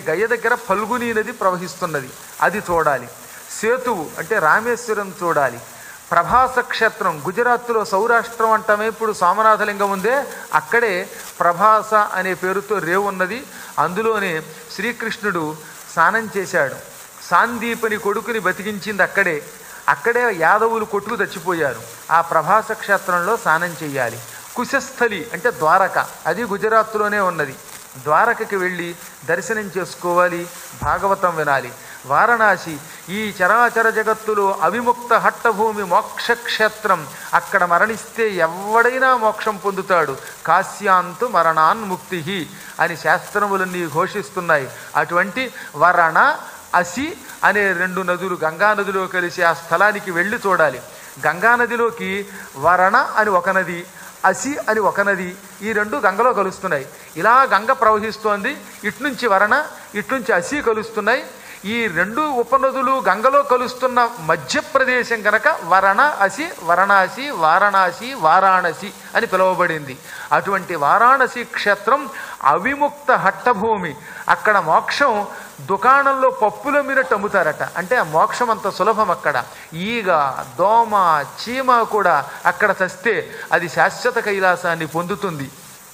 గయ్య దగ్గర ఫల్గుని నది ప్రవహిస్తున్నది అది చూడాలి సేతువు అంటే రామేశ్వరం చూడాలి ప్రభాస క్షేత్రం గుజరాత్లో సౌరాష్ట్రం అంటామే ఇప్పుడు సోమనాథలింగం ఉందే అక్కడే ప్రభాస అనే పేరుతో రేవు ఉన్నది అందులోనే శ్రీకృష్ణుడు స్నానం చేశాడు సాందీపని కొడుకుని బతికించింది అక్కడే అక్కడే యాదవులు కొట్టుకు చచ్చిపోయారు ఆ ప్రభాస క్షేత్రంలో స్నానం చేయాలి కుశస్థలి అంటే ద్వారక అది గుజరాత్లోనే ఉన్నది ద్వారకకి వెళ్ళి దర్శనం చేసుకోవాలి భాగవతం వినాలి వారణాసి ఈ చరాచర జగత్తులో అవిముక్త హట్టభూమి మోక్షక్షేత్రం అక్కడ మరణిస్తే ఎవడైనా మోక్షం పొందుతాడు కాశ్యాంతు మరణాన్ ముక్తి అని శాస్త్రములన్నీ ఘోషిస్తున్నాయి అటువంటి వరణ అసి అనే రెండు నదులు గంగా నదిలో కలిసి ఆ స్థలానికి వెళ్ళి చూడాలి గంగా నదిలోకి వరణ అని ఒక నది అసి అని ఒక నది ఈ రెండు గంగలో కలుస్తున్నాయి ఇలా గంగ ప్రవహిస్తోంది ఇట్నుంచి వరణ ఇట్నుంచి అసి కలుస్తున్నాయి ఈ రెండు ఉపనదులు గంగలో కలుస్తున్న మధ్యప్రదేశం కనుక వరణ అసి వరణాసి వారణాసి వారాణసి అని పిలువబడింది అటువంటి వారాణసి క్షేత్రం అవిముక్త హట్టభూమి అక్కడ మోక్షం దుకాణంలో పప్పుల మీరట్టు అమ్ముతారట అంటే ఆ మోక్షం అంత సులభం అక్కడ ఈగ దోమ చీమ కూడా అక్కడ చస్తే అది శాశ్వత కైలాసాన్ని పొందుతుంది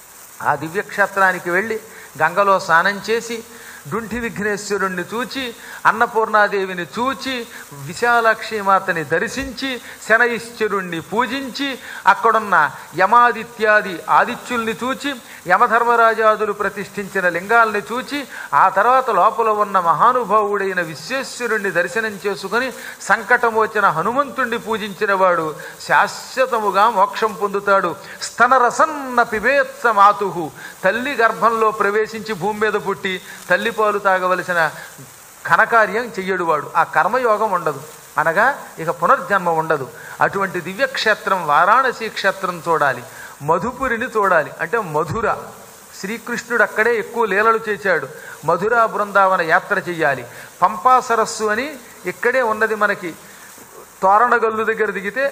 ఆ దివ్యక్షేత్రానికి వెళ్ళి గంగలో స్నానం చేసి డుంఠి విఘ్నేశ్వరుణ్ణి చూచి అన్నపూర్ణాదేవిని చూచి విశాలాక్షి మాతని దర్శించి శనైశ్వరుణ్ణి పూజించి అక్కడున్న యమాదిత్యాది ఆదిత్యుల్ని చూచి యమధర్మరాజాదులు ప్రతిష్ఠించిన లింగాల్ని చూచి ఆ తర్వాత లోపల ఉన్న మహానుభావుడైన విశ్వేశ్వరుణ్ణి దర్శనం చేసుకుని సంకటమోచిన హనుమంతుణ్ణి పూజించిన వాడు శాశ్వతముగా మోక్షం పొందుతాడు స్తనరసన్న పిబేత్స మాతు తల్లి గర్భంలో ప్రవేశించి భూమి మీద పుట్టి తల్లిపాలు తాగవలసిన ఘనకార్యం చెయ్యడు వాడు ఆ కర్మయోగం ఉండదు అనగా ఇక పునర్జన్మ ఉండదు అటువంటి దివ్యక్షేత్రం వారాణసి క్షేత్రం చూడాలి మధుపురిని చూడాలి అంటే మధుర శ్రీకృష్ణుడు అక్కడే ఎక్కువ లీలలు చేశాడు మధురా బృందావన యాత్ర చెయ్యాలి పంపా సరస్సు అని ఇక్కడే ఉన్నది మనకి తోరణగల్లు దగ్గర దిగితే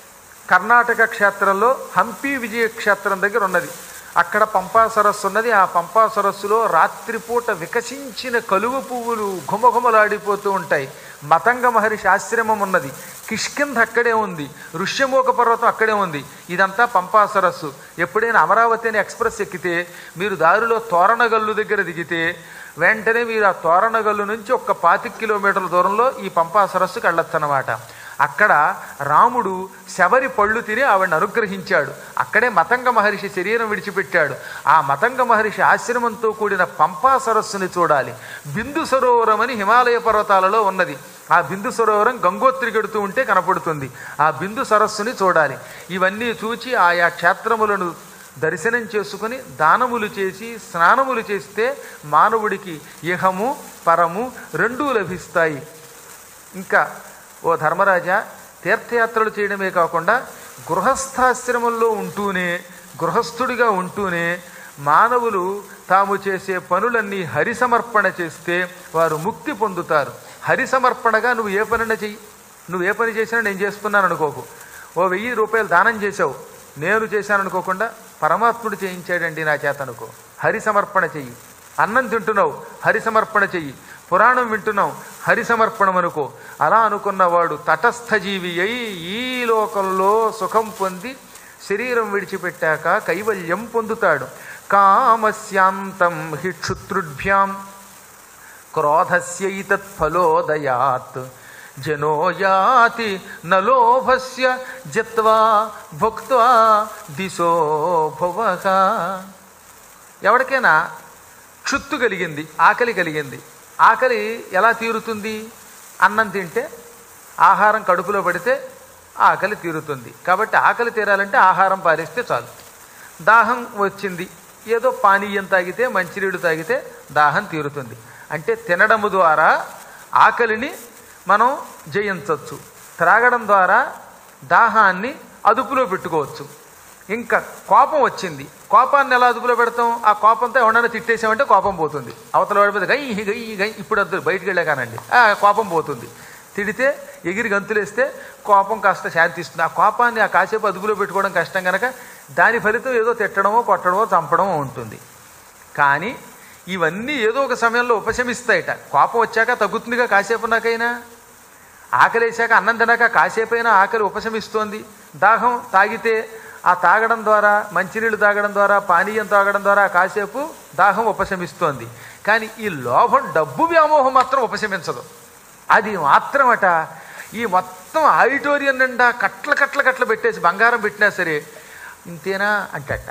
కర్ణాటక క్షేత్రంలో హంపి విజయ క్షేత్రం దగ్గర ఉన్నది అక్కడ పంపా సరస్సు ఉన్నది ఆ పంపా సరస్సులో రాత్రిపూట వికసించిన కలువ పువ్వులు ఘుమఘుమలాడిపోతూ ఉంటాయి మతంగ మహర్షి ఆశ్రమం ఉన్నది కిష్కింధ అక్కడే ఉంది ఋష్యమూక పర్వతం అక్కడే ఉంది ఇదంతా పంపా సరస్సు ఎప్పుడైనా అమరావతి అనే ఎక్స్ప్రెస్ ఎక్కితే మీరు దారిలో తోరణగల్లు దగ్గర దిగితే వెంటనే మీరు ఆ తోరణగల్లు నుంచి ఒక పాతిక కిలోమీటర్ల దూరంలో ఈ పంపా సరస్సుకి వెళ్ళొచ్చు అనమాట అక్కడ రాముడు శబరి పళ్ళు తిని ఆవిడని అనుగ్రహించాడు అక్కడే మతంగ మహర్షి శరీరం విడిచిపెట్టాడు ఆ మతంగ మహర్షి ఆశ్రమంతో కూడిన పంపా సరస్సుని చూడాలి బిందు సరోవరం అని హిమాలయ పర్వతాలలో ఉన్నది ఆ బిందు సరోవరం గంగోత్రి గడుతూ ఉంటే కనపడుతుంది ఆ బిందు సరస్సుని చూడాలి ఇవన్నీ చూచి ఆయా క్షేత్రములను దర్శనం చేసుకుని దానములు చేసి స్నానములు చేస్తే మానవుడికి ఇహము పరము రెండూ లభిస్తాయి ఇంకా ఓ ధర్మరాజా తీర్థయాత్రలు చేయడమే కాకుండా గృహస్థాశ్రమంలో ఉంటూనే గృహస్థుడిగా ఉంటూనే మానవులు తాము చేసే పనులన్నీ హరిసమర్పణ చేస్తే వారు ముక్తి పొందుతారు హరిసమర్పణగా నువ్వు ఏ పనైనా చెయ్యి నువ్వు ఏ పని చేసినా నేను చేస్తున్నాను అనుకోకు ఓ వెయ్యి రూపాయలు దానం చేసావు నేను చేశాను అనుకోకుండా పరమాత్ముడు చేయించాడండి నా చేత అనుకో హరి సమర్పణ చెయ్యి అన్నం తింటున్నావు హరి సమర్పణ చెయ్యి పురాణం వింటున్నావు హరి సమర్పణం అనుకో అలా అనుకున్నవాడు తటస్థ జీవి అయి ఈ లోకంలో సుఖం పొంది శరీరం విడిచిపెట్టాక కైవల్యం పొందుతాడు కామస్యాంతం హి క్షుత్రుభ్యాం క్రోధస్యైతత్ఫలోదయాత్ జనో యాతి నలోభస్య జత్వా భుక్త్వా దిశో భువః ఎవరికైనా క్షుత్తు కలిగింది ఆకలి కలిగింది ఆకలి ఎలా తీరుతుంది అన్నం తింటే ఆహారం కడుపులో పడితే ఆకలి తీరుతుంది కాబట్టి ఆకలి తీరాలంటే ఆహారం పారేస్తే చాలు దాహం వచ్చింది ఏదో పానీయం తాగితే మంచినీడు తాగితే దాహం తీరుతుంది అంటే తినడము ద్వారా ఆకలిని మనం జయించవచ్చు త్రాగడం ద్వారా దాహాన్ని అదుపులో పెట్టుకోవచ్చు ఇంకా కోపం వచ్చింది కోపాన్ని ఎలా అదుపులో పెడతాం ఆ కోపంతో ఎవడన్నా తిట్టేసామంటే కోపం పోతుంది అవతల వాడిపోతే గై గై గై ఇప్పుడు వద్దు బయటికి వెళ్ళా కానండి ఆ కోపం పోతుంది తిడితే ఎగిరి గంతులేస్తే కోపం కాస్త శాంతిస్తుంది ఆ కోపాన్ని ఆ కాసేపు అదుపులో పెట్టుకోవడం కష్టం కనుక దాని ఫలితం ఏదో తిట్టడమో కొట్టడమో చంపడమో ఉంటుంది కానీ ఇవన్నీ ఏదో ఒక సమయంలో ఉపశమిస్తాయట కోపం వచ్చాక తగ్గుతుందిగా కాసేపు నాకైనా ఆకలేసాక అన్నం తినాక కాసేపైనా ఆకలి ఉపశమిస్తోంది దాహం తాగితే ఆ తాగడం ద్వారా మంచినీళ్ళు తాగడం ద్వారా పానీయం తాగడం ద్వారా కాసేపు దాహం ఉపశమిస్తోంది కానీ ఈ లోభం డబ్బు వ్యామోహం మాత్రం ఉపశమించదు అది మాత్రమట ఈ మొత్తం ఆడిటోరియం నిండా కట్ల కట్ల కట్ల పెట్టేసి బంగారం పెట్టినా సరే ఇంతేనా అంటట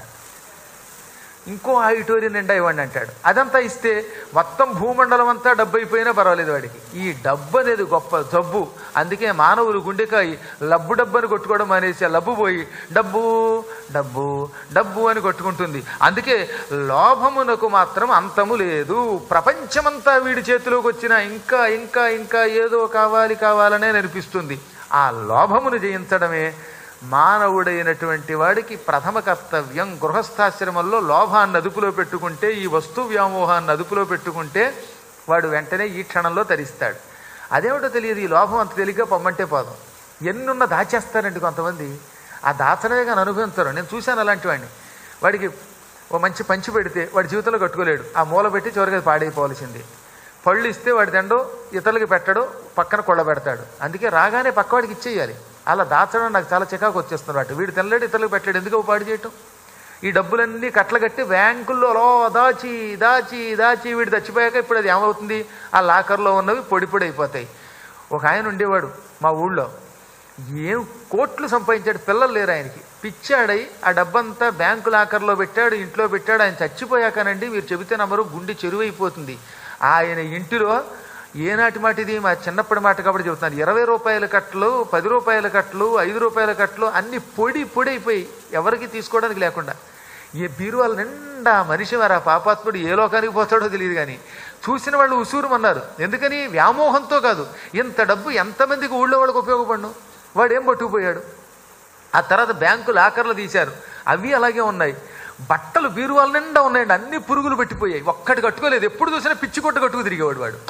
ఇంకో ఆడిటోరియం నిండా ఇవ్వండి అంటాడు అదంతా ఇస్తే మొత్తం భూమండలం అంతా డబ్బు అయిపోయినా పర్వాలేదు వాడికి ఈ డబ్బు అనేది గొప్ప జబ్బు అందుకే మానవులు గుండెకాయ లబ్బు డబ్బు అని కొట్టుకోవడం మానేసి ఆ లబ్బు పోయి డబ్బు డబ్బు డబ్బు అని కొట్టుకుంటుంది అందుకే లోభమునకు మాత్రం అంతము లేదు ప్రపంచమంతా వీడి చేతిలోకి వచ్చినా ఇంకా ఇంకా ఇంకా ఏదో కావాలి కావాలనే అనిపిస్తుంది ఆ లోభమును జయించడమే మానవుడైనటువంటి వాడికి ప్రథమ కర్తవ్యం గృహస్థాశ్రమంలో లోభాన్ని అదుపులో పెట్టుకుంటే ఈ వస్తు వ్యామోహాన్ని అదుపులో పెట్టుకుంటే వాడు వెంటనే ఈ క్షణంలో తరిస్తాడు అదేమిటో తెలియదు ఈ లోభం అంత తేలిగ్గా పొమ్మంటే పోదాం ఎన్నున్న దాచేస్తారండి కొంతమంది ఆ దాచనే కానీ అనుభవించరు నేను చూశాను అలాంటి వాడిని వాడికి ఓ మంచి పంచి పెడితే వాడి జీవితంలో కట్టుకోలేడు ఆ మూల పెట్టి చివరికి అది పాడైపోవాల్సింది పళ్ళు ఇస్తే వాడి దండో ఇతరులకి పెట్టడు పక్కన కొళ్ళ పెడతాడు అందుకే రాగానే పక్కవాడికి ఇచ్చేయాలి అలా దాచడం నాకు చాలా చికాకు వచ్చేస్తుంది వాటి వీడు తినలేడు ఇతరులకు పెట్టలేడు ఎందుకు పాడు చేయటం ఈ డబ్బులన్నీ కట్టలు బ్యాంకుల్లో లో దాచి దాచి దాచి వీడు చచ్చిపోయాక ఇప్పుడు అది ఏమవుతుంది ఆ లాకర్లో ఉన్నవి పొడి పొడి అయిపోతాయి ఒక ఆయన ఉండేవాడు మా ఊళ్ళో ఏం కోట్లు సంపాదించాడు పిల్లలు లేరు ఆయనకి పిచ్చాడై ఆ డబ్బంతా బ్యాంకు లాకర్లో పెట్టాడు ఇంట్లో పెట్టాడు ఆయన చచ్చిపోయాకనండి మీరు చెబితే నమ్మరు గుండె చెరువైపోతుంది ఆయన ఇంటిలో ఏనాటి మాట ఇది మా చిన్నప్పటి మాట కాబట్టి చెబుతున్నాను ఇరవై రూపాయల కట్టలు పది రూపాయల కట్టలు ఐదు రూపాయల కట్టలు అన్ని పొడి పొడి అయిపోయి ఎవరికి తీసుకోవడానికి లేకుండా ఈ బీరువాల నిండా మనిషి వారు ఆ పాపాత్ముడు ఏ లోకానికి పోతాడో తెలియదు కానీ చూసిన వాళ్ళు ఉసూరుమన్నారు ఎందుకని వ్యామోహంతో కాదు ఇంత డబ్బు ఎంతమందికి ఊళ్ళో వాళ్ళకి ఉపయోగపడను వాడు ఏం పట్టుకుపోయాడు ఆ తర్వాత బ్యాంకు లాకర్లు తీశారు అవి అలాగే ఉన్నాయి బట్టలు బీరువాల నిండా ఉన్నాయండి అన్ని పురుగులు పెట్టిపోయాయి ఒక్కటి కట్టుకోలేదు ఎప్పుడు చూసినా పిచ్చి కొట్టు కట్టుకు తిరిగేవాడు వాడు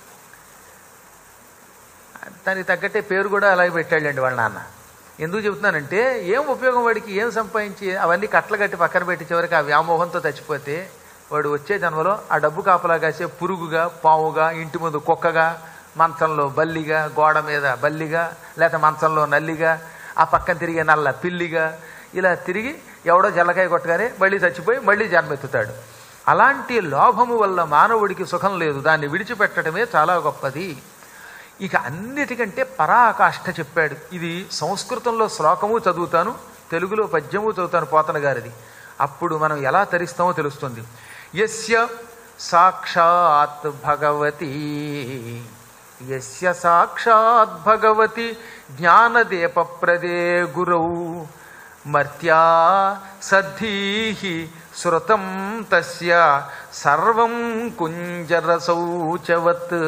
దానికి తగ్గట్టే పేరు కూడా అలాగే పెట్టాడండి వాళ్ళ నాన్న ఎందుకు చెబుతున్నానంటే ఏం ఉపయోగం వాడికి ఏం సంపాదించి అవన్నీ కట్టలు కట్టి పక్కన పెట్టి చివరికి ఆ వ్యామోహంతో చచ్చిపోతే వాడు వచ్చే జన్మలో ఆ డబ్బు కాపలా కాసే పురుగుగా పావుగా ఇంటి ముందు కుక్కగా మంచంలో బల్లిగా గోడ మీద బల్లిగా లేకపోతే మంచంలో నల్లిగా ఆ పక్కన తిరిగే నల్ల పిల్లిగా ఇలా తిరిగి ఎవడో జల్లకాయ కొట్టగానే మళ్ళీ చచ్చిపోయి మళ్ళీ జన్మెత్తుతాడు అలాంటి లోభము వల్ల మానవుడికి సుఖం లేదు దాన్ని విడిచిపెట్టడమే చాలా గొప్పది ఇక అన్నిటికంటే పరాకాష్ఠ చెప్పాడు ఇది సంస్కృతంలో శ్లోకము చదువుతాను తెలుగులో పద్యము చదువుతాను పోతన గారిది అప్పుడు మనం ఎలా తరిస్తామో తెలుస్తుంది యస్య సాక్షాత్ భగవతి యస్య సాక్షాత్ భగవతి జ్ఞానదీపప్రదే గురౌ మర్త్యా సద్ధీహి శృతం తస్య సర్వం కుంజరసౌచవత్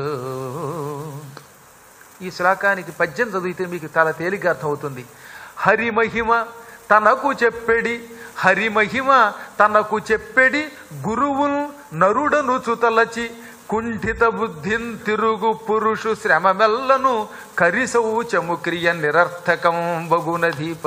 ఈ శ్లోకానికి పద్యం చదివితే మీకు చాలా తేలిక అర్థమవుతుంది హరిమహిమ తనకు చెప్పెడి హరిమహిమ తనకు చెప్పెడి గురువున్ నరుడను చుతలచి కుంఠిత బుద్ధిన్ తిరుగు పురుషు శ్రమమెల్లను కరిసౌచము క్రియ నిరర్థకం బగునదీప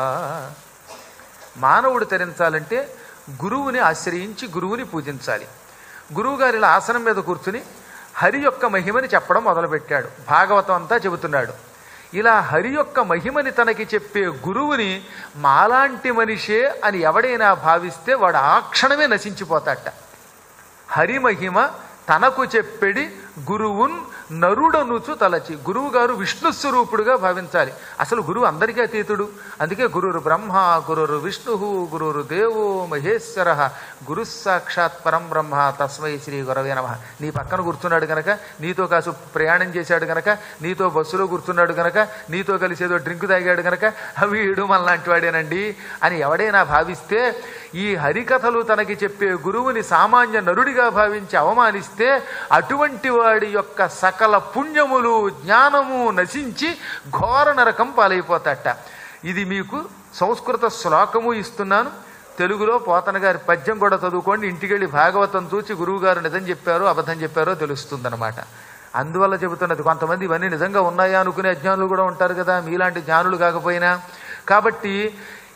మానవుడు తరించాలంటే గురువుని ఆశ్రయించి గురువుని పూజించాలి గురువుగారి ఇలా ఆసనం మీద కూర్చుని హరి యొక్క మహిమని చెప్పడం మొదలుపెట్టాడు భాగవతం అంతా చెబుతున్నాడు ఇలా హరి యొక్క మహిమని తనకి చెప్పే గురువుని మాలాంటి మనిషే అని ఎవడైనా భావిస్తే వాడు ఆ క్షణమే నశించిపోతాట హరి మహిమ తనకు చెప్పెడి గురువున్ నరుడనుచు తలచి గురువు గారు విష్ణు స్వరూపుడుగా భావించాలి అసలు గురువు అందరికీ అతీతుడు అందుకే గురురు బ్రహ్మ గురురు విష్ణు గురురు దేవో మహేశ్వర గురు సాక్షాత్ పరం బ్రహ్మ తస్మై శ్రీ గురవే నమ నీ పక్కన కూర్చున్నాడు గనక నీతో కాసు ప్రయాణం చేశాడు గనక నీతో బస్సులో కూర్చున్నాడు గనక నీతో కలిసి ఏదో డ్రింక్ తాగాడు గనక వీడు మనలాంటి వాడేనండి అని ఎవడైనా భావిస్తే ఈ హరికథలు తనకి చెప్పే గురువుని సామాన్య నరుడిగా భావించి అవమానిస్తే అటువంటి వాడి యొక్క సకల పుణ్యములు జ్ఞానము నశించి ఘోర నరకం పాలైపోతాట ఇది మీకు సంస్కృత శ్లోకము ఇస్తున్నాను తెలుగులో పోతన గారి పద్యం కూడా చదువుకోండి ఇంటికెళ్ళి భాగవతం చూచి గురువుగారు నిజం చెప్పారో అబద్ధం చెప్పారో తెలుస్తుందన్నమాట అందువల్ల చెబుతున్నది కొంతమంది ఇవన్నీ నిజంగా ఉన్నాయా అనుకునే అజ్ఞానులు కూడా ఉంటారు కదా మీలాంటి జ్ఞానులు కాకపోయినా కాబట్టి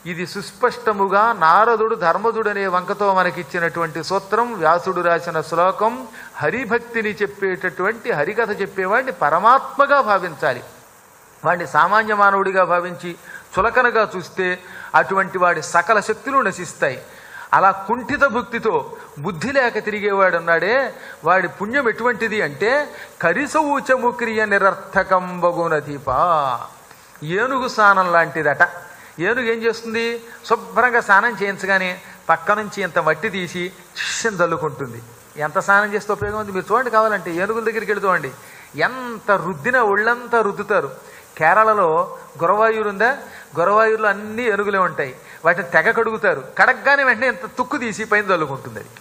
ఇది సుస్పష్టముగా నారదుడు ధర్మదుడనే వంకతో మనకిచ్చినటువంటి సూత్రం వ్యాసుడు రాసిన శ్లోకం హరిభక్తిని చెప్పేటటువంటి హరికథ చెప్పేవాడిని పరమాత్మగా భావించాలి వాడిని సామాన్య మానవుడిగా భావించి చులకనగా చూస్తే అటువంటి వాడి సకల శక్తులు నశిస్తాయి అలా కుంఠిత భక్తితో బుద్ధి లేక తిరిగేవాడు ఉన్నాడే వాడి పుణ్యం ఎటువంటిది అంటే కరిసౌచము క్రియ నిరర్థకం బగునదీపా ఏనుగు స్నానం లాంటిదట ఏనుగు ఏం చేస్తుంది శుభ్రంగా స్నానం చేయించగానే పక్క నుంచి ఇంత మట్టి తీసి చిష్యం చల్లుకుంటుంది ఎంత స్నానం చేస్తే ఉపయోగం ఉంది మీరు చూడండి కావాలంటే ఏనుగుల దగ్గరికి వెళుతూ అండి ఎంత రుద్దినా ఒళ్ళంతా రుద్దుతారు కేరళలో గురవాయూరు ఉందా గురవాయూరులో అన్ని ఏనుగులే ఉంటాయి వాటిని తెగ కడుగుతారు కడగగానే వెంటనే ఇంత తుక్కు తీసి పైన చల్లుకుంటుంది అది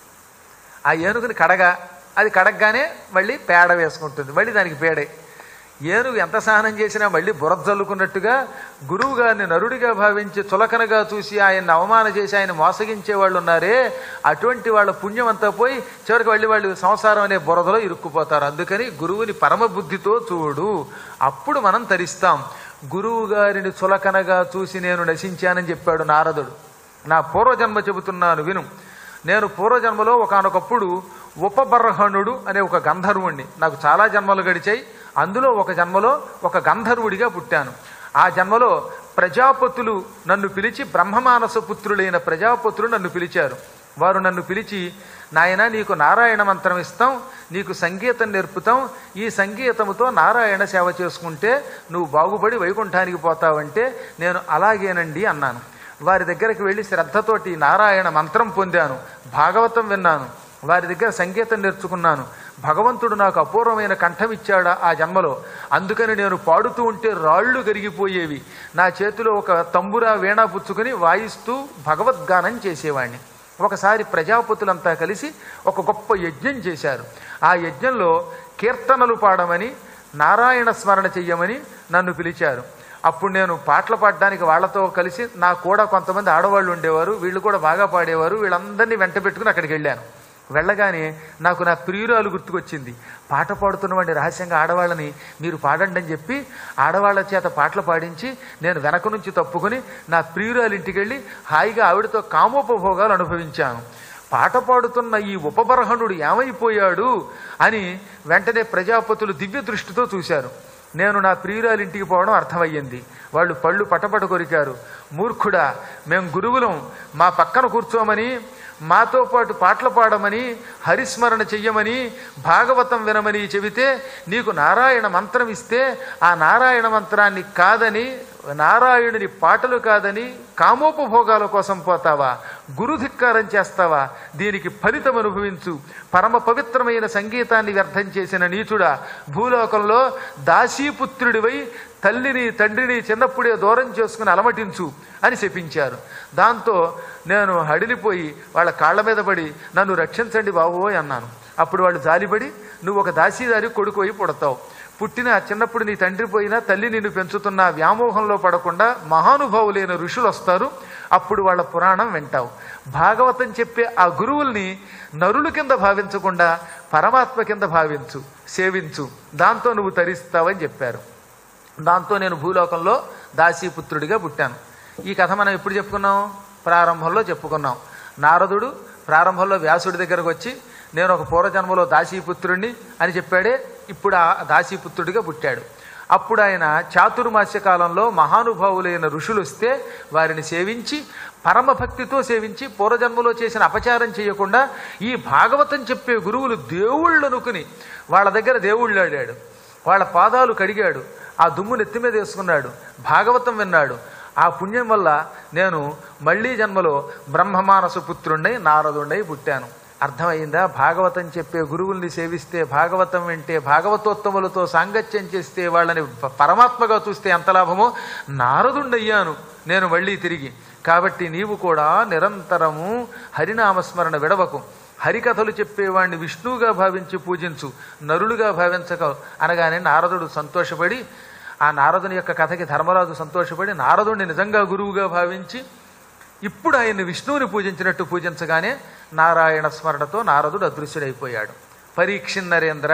ఆ ఏనుగుని కడగా అది కడగగానే మళ్ళీ పేడ వేసుకుంటుంది మళ్ళీ దానికి పేడే ఏనుగు ఎంత స్నానం చేసినా మళ్ళీ బురద చల్లుకున్నట్టుగా గురువు గారిని నరుడిగా భావించి చులకనగా చూసి ఆయన్ని అవమాన చేసి ఆయన మోసగించే వాళ్ళు ఉన్నారే అటువంటి వాళ్ళ పుణ్యం అంతా పోయి చివరికి మళ్ళీ వాళ్ళు సంసారం అనే బురదలో ఇరుక్కుపోతారు అందుకని గురువుని పరమ బుద్ధితో చూడు అప్పుడు మనం తరిస్తాం గురువు గారిని చులకనగా చూసి నేను నశించానని చెప్పాడు నారదుడు నా పూర్వజన్మ చెబుతున్నాను విను నేను పూర్వజన్మలో ఒకనొకప్పుడు ఉపబర్హణుడు అనే ఒక గంధర్వుణ్ణి నాకు చాలా జన్మలు గడిచాయి అందులో ఒక జన్మలో ఒక గంధర్వుడిగా పుట్టాను ఆ జన్మలో ప్రజాపతులు నన్ను పిలిచి బ్రహ్మమానస పుత్రులైన ప్రజాపతులు నన్ను పిలిచారు వారు నన్ను పిలిచి నాయన నీకు నారాయణ మంత్రం ఇస్తాం నీకు సంగీతం నేర్పుతాం ఈ సంగీతముతో నారాయణ సేవ చేసుకుంటే నువ్వు బాగుపడి వైకుంఠానికి పోతావంటే నేను అలాగేనండి అన్నాను వారి దగ్గరికి వెళ్ళి శ్రద్ధతోటి నారాయణ మంత్రం పొందాను భాగవతం విన్నాను వారి దగ్గర సంగీతం నేర్చుకున్నాను భగవంతుడు నాకు అపూర్వమైన కంఠం ఇచ్చాడా ఆ జన్మలో అందుకని నేను పాడుతూ ఉంటే రాళ్ళు కరిగిపోయేవి నా చేతిలో ఒక తంబురా వీణా పుచ్చుకొని వాయిస్తూ భగవద్గానం చేసేవాడిని ఒకసారి ప్రజాపతులంతా కలిసి ఒక గొప్ప యజ్ఞం చేశారు ఆ యజ్ఞంలో కీర్తనలు పాడమని నారాయణ స్మరణ చెయ్యమని నన్ను పిలిచారు అప్పుడు నేను పాటలు పాడడానికి వాళ్ళతో కలిసి నా కూడా కొంతమంది ఆడవాళ్ళు ఉండేవారు వీళ్ళు కూడా బాగా పాడేవారు వీళ్ళందరినీ వెంట పెట్టుకుని అక్కడికి వెళ్ళాను వెళ్ళగానే నాకు నా ప్రియురాలు గుర్తుకొచ్చింది పాట పాడుతున్నవాడిని రహస్యంగా ఆడవాళ్ళని మీరు పాడండి అని చెప్పి ఆడవాళ్ళ చేత పాటలు పాడించి నేను వెనక నుంచి తప్పుకొని నా ప్రియురాలు ఇంటికి వెళ్ళి హాయిగా ఆవిడతో కామోపభోగాలు అనుభవించాను పాట పాడుతున్న ఈ ఉపబర్హణుడు ఏమైపోయాడు అని వెంటనే ప్రజాపతులు దివ్య దృష్టితో చూశారు నేను నా ప్రియురాలి ఇంటికి పోవడం అర్థమయ్యింది వాళ్ళు పళ్ళు పటపట కొరికారు మూర్ఖుడా మేం గురువులం మా పక్కన కూర్చోమని మాతో పాటు పాటలు పాడమని హరిస్మరణ చెయ్యమని భాగవతం వినమని చెబితే నీకు నారాయణ మంత్రం ఇస్తే ఆ నారాయణ మంత్రాన్ని కాదని నారాయణుని పాటలు కాదని కామోపభోగాల కోసం పోతావా గురుధిక్కారం చేస్తావా దీనికి ఫలితం అనుభవించు పరమ పవిత్రమైన సంగీతాన్ని వ్యర్థం చేసిన నీచుడా భూలోకంలో దాసీపుత్రుడివై తల్లిని తండ్రిని చిన్నప్పుడే దూరం చేసుకుని అలమటించు అని శపించారు దాంతో నేను హడిలిపోయి వాళ్ళ కాళ్ళ మీద పడి నన్ను రక్షించండి బాబోయ్ అన్నాను అప్పుడు వాళ్ళు జాలిపడి నువ్వు ఒక దాసీదారి కొడుకోయి పుడతావు పుట్టిన చిన్నప్పుడు నీ తండ్రి పోయినా తల్లి నిన్ను పెంచుతున్న వ్యామోహంలో పడకుండా మహానుభావులైన ఋషులు వస్తారు అప్పుడు వాళ్ళ పురాణం వింటావు భాగవతం చెప్పే ఆ గురువుల్ని నరుల కింద భావించకుండా పరమాత్మ కింద భావించు సేవించు దాంతో నువ్వు తరిస్తావని చెప్పారు దాంతో నేను భూలోకంలో దాసీపుత్రుడిగా పుట్టాను ఈ కథ మనం ఎప్పుడు చెప్పుకున్నాం ప్రారంభంలో చెప్పుకున్నాం నారదుడు ప్రారంభంలో వ్యాసుడి దగ్గరకు వచ్చి నేను ఒక పూర్వజన్మలో దాసీపుత్రుడిని అని చెప్పాడే ఇప్పుడు ఆ దాసీపుత్రుడిగా పుట్టాడు అప్పుడు ఆయన చాతుర్మాస్య కాలంలో మహానుభావులైన ఋషులు వస్తే వారిని సేవించి పరమభక్తితో సేవించి పూర్వజన్మలో చేసిన అపచారం చేయకుండా ఈ భాగవతం చెప్పే గురువులు దేవుళ్ళు అనుకుని వాళ్ళ దగ్గర దేవుళ్ళు ఆడాడు వాళ్ళ పాదాలు కడిగాడు ఆ దుమ్ము నెత్తి మీద వేసుకున్నాడు భాగవతం విన్నాడు ఆ పుణ్యం వల్ల నేను మళ్ళీ జన్మలో బ్రహ్మమానస పుత్రుండై నారదుండై పుట్టాను అర్థమైందా భాగవతం చెప్పే గురువుల్ని సేవిస్తే భాగవతం వింటే భాగవతోత్తములతో సాంగత్యం చేస్తే వాళ్ళని ప- పరమాత్మగా చూస్తే ఎంత లాభమో నారదుండయ్యాను నేను మళ్ళీ తిరిగి కాబట్టి నీవు కూడా నిరంతరము హరినామస్మరణ విడవకు హరికథలు చెప్పేవాణ్ణి విష్ణువుగా భావించి పూజించు నరులుగా భావించక అనగానే నారదుడు సంతోషపడి ఆ నారదుని యొక్క కథకి ధర్మరాజు సంతోషపడి నారదుడిని నిజంగా గురువుగా భావించి ఇప్పుడు ఆయన్ని విష్ణువుని పూజించినట్టు పూజించగానే నారాయణ స్మరణతో నారదుడు అదృశ్యుడైపోయాడు పరీక్షిన్ నరేంద్ర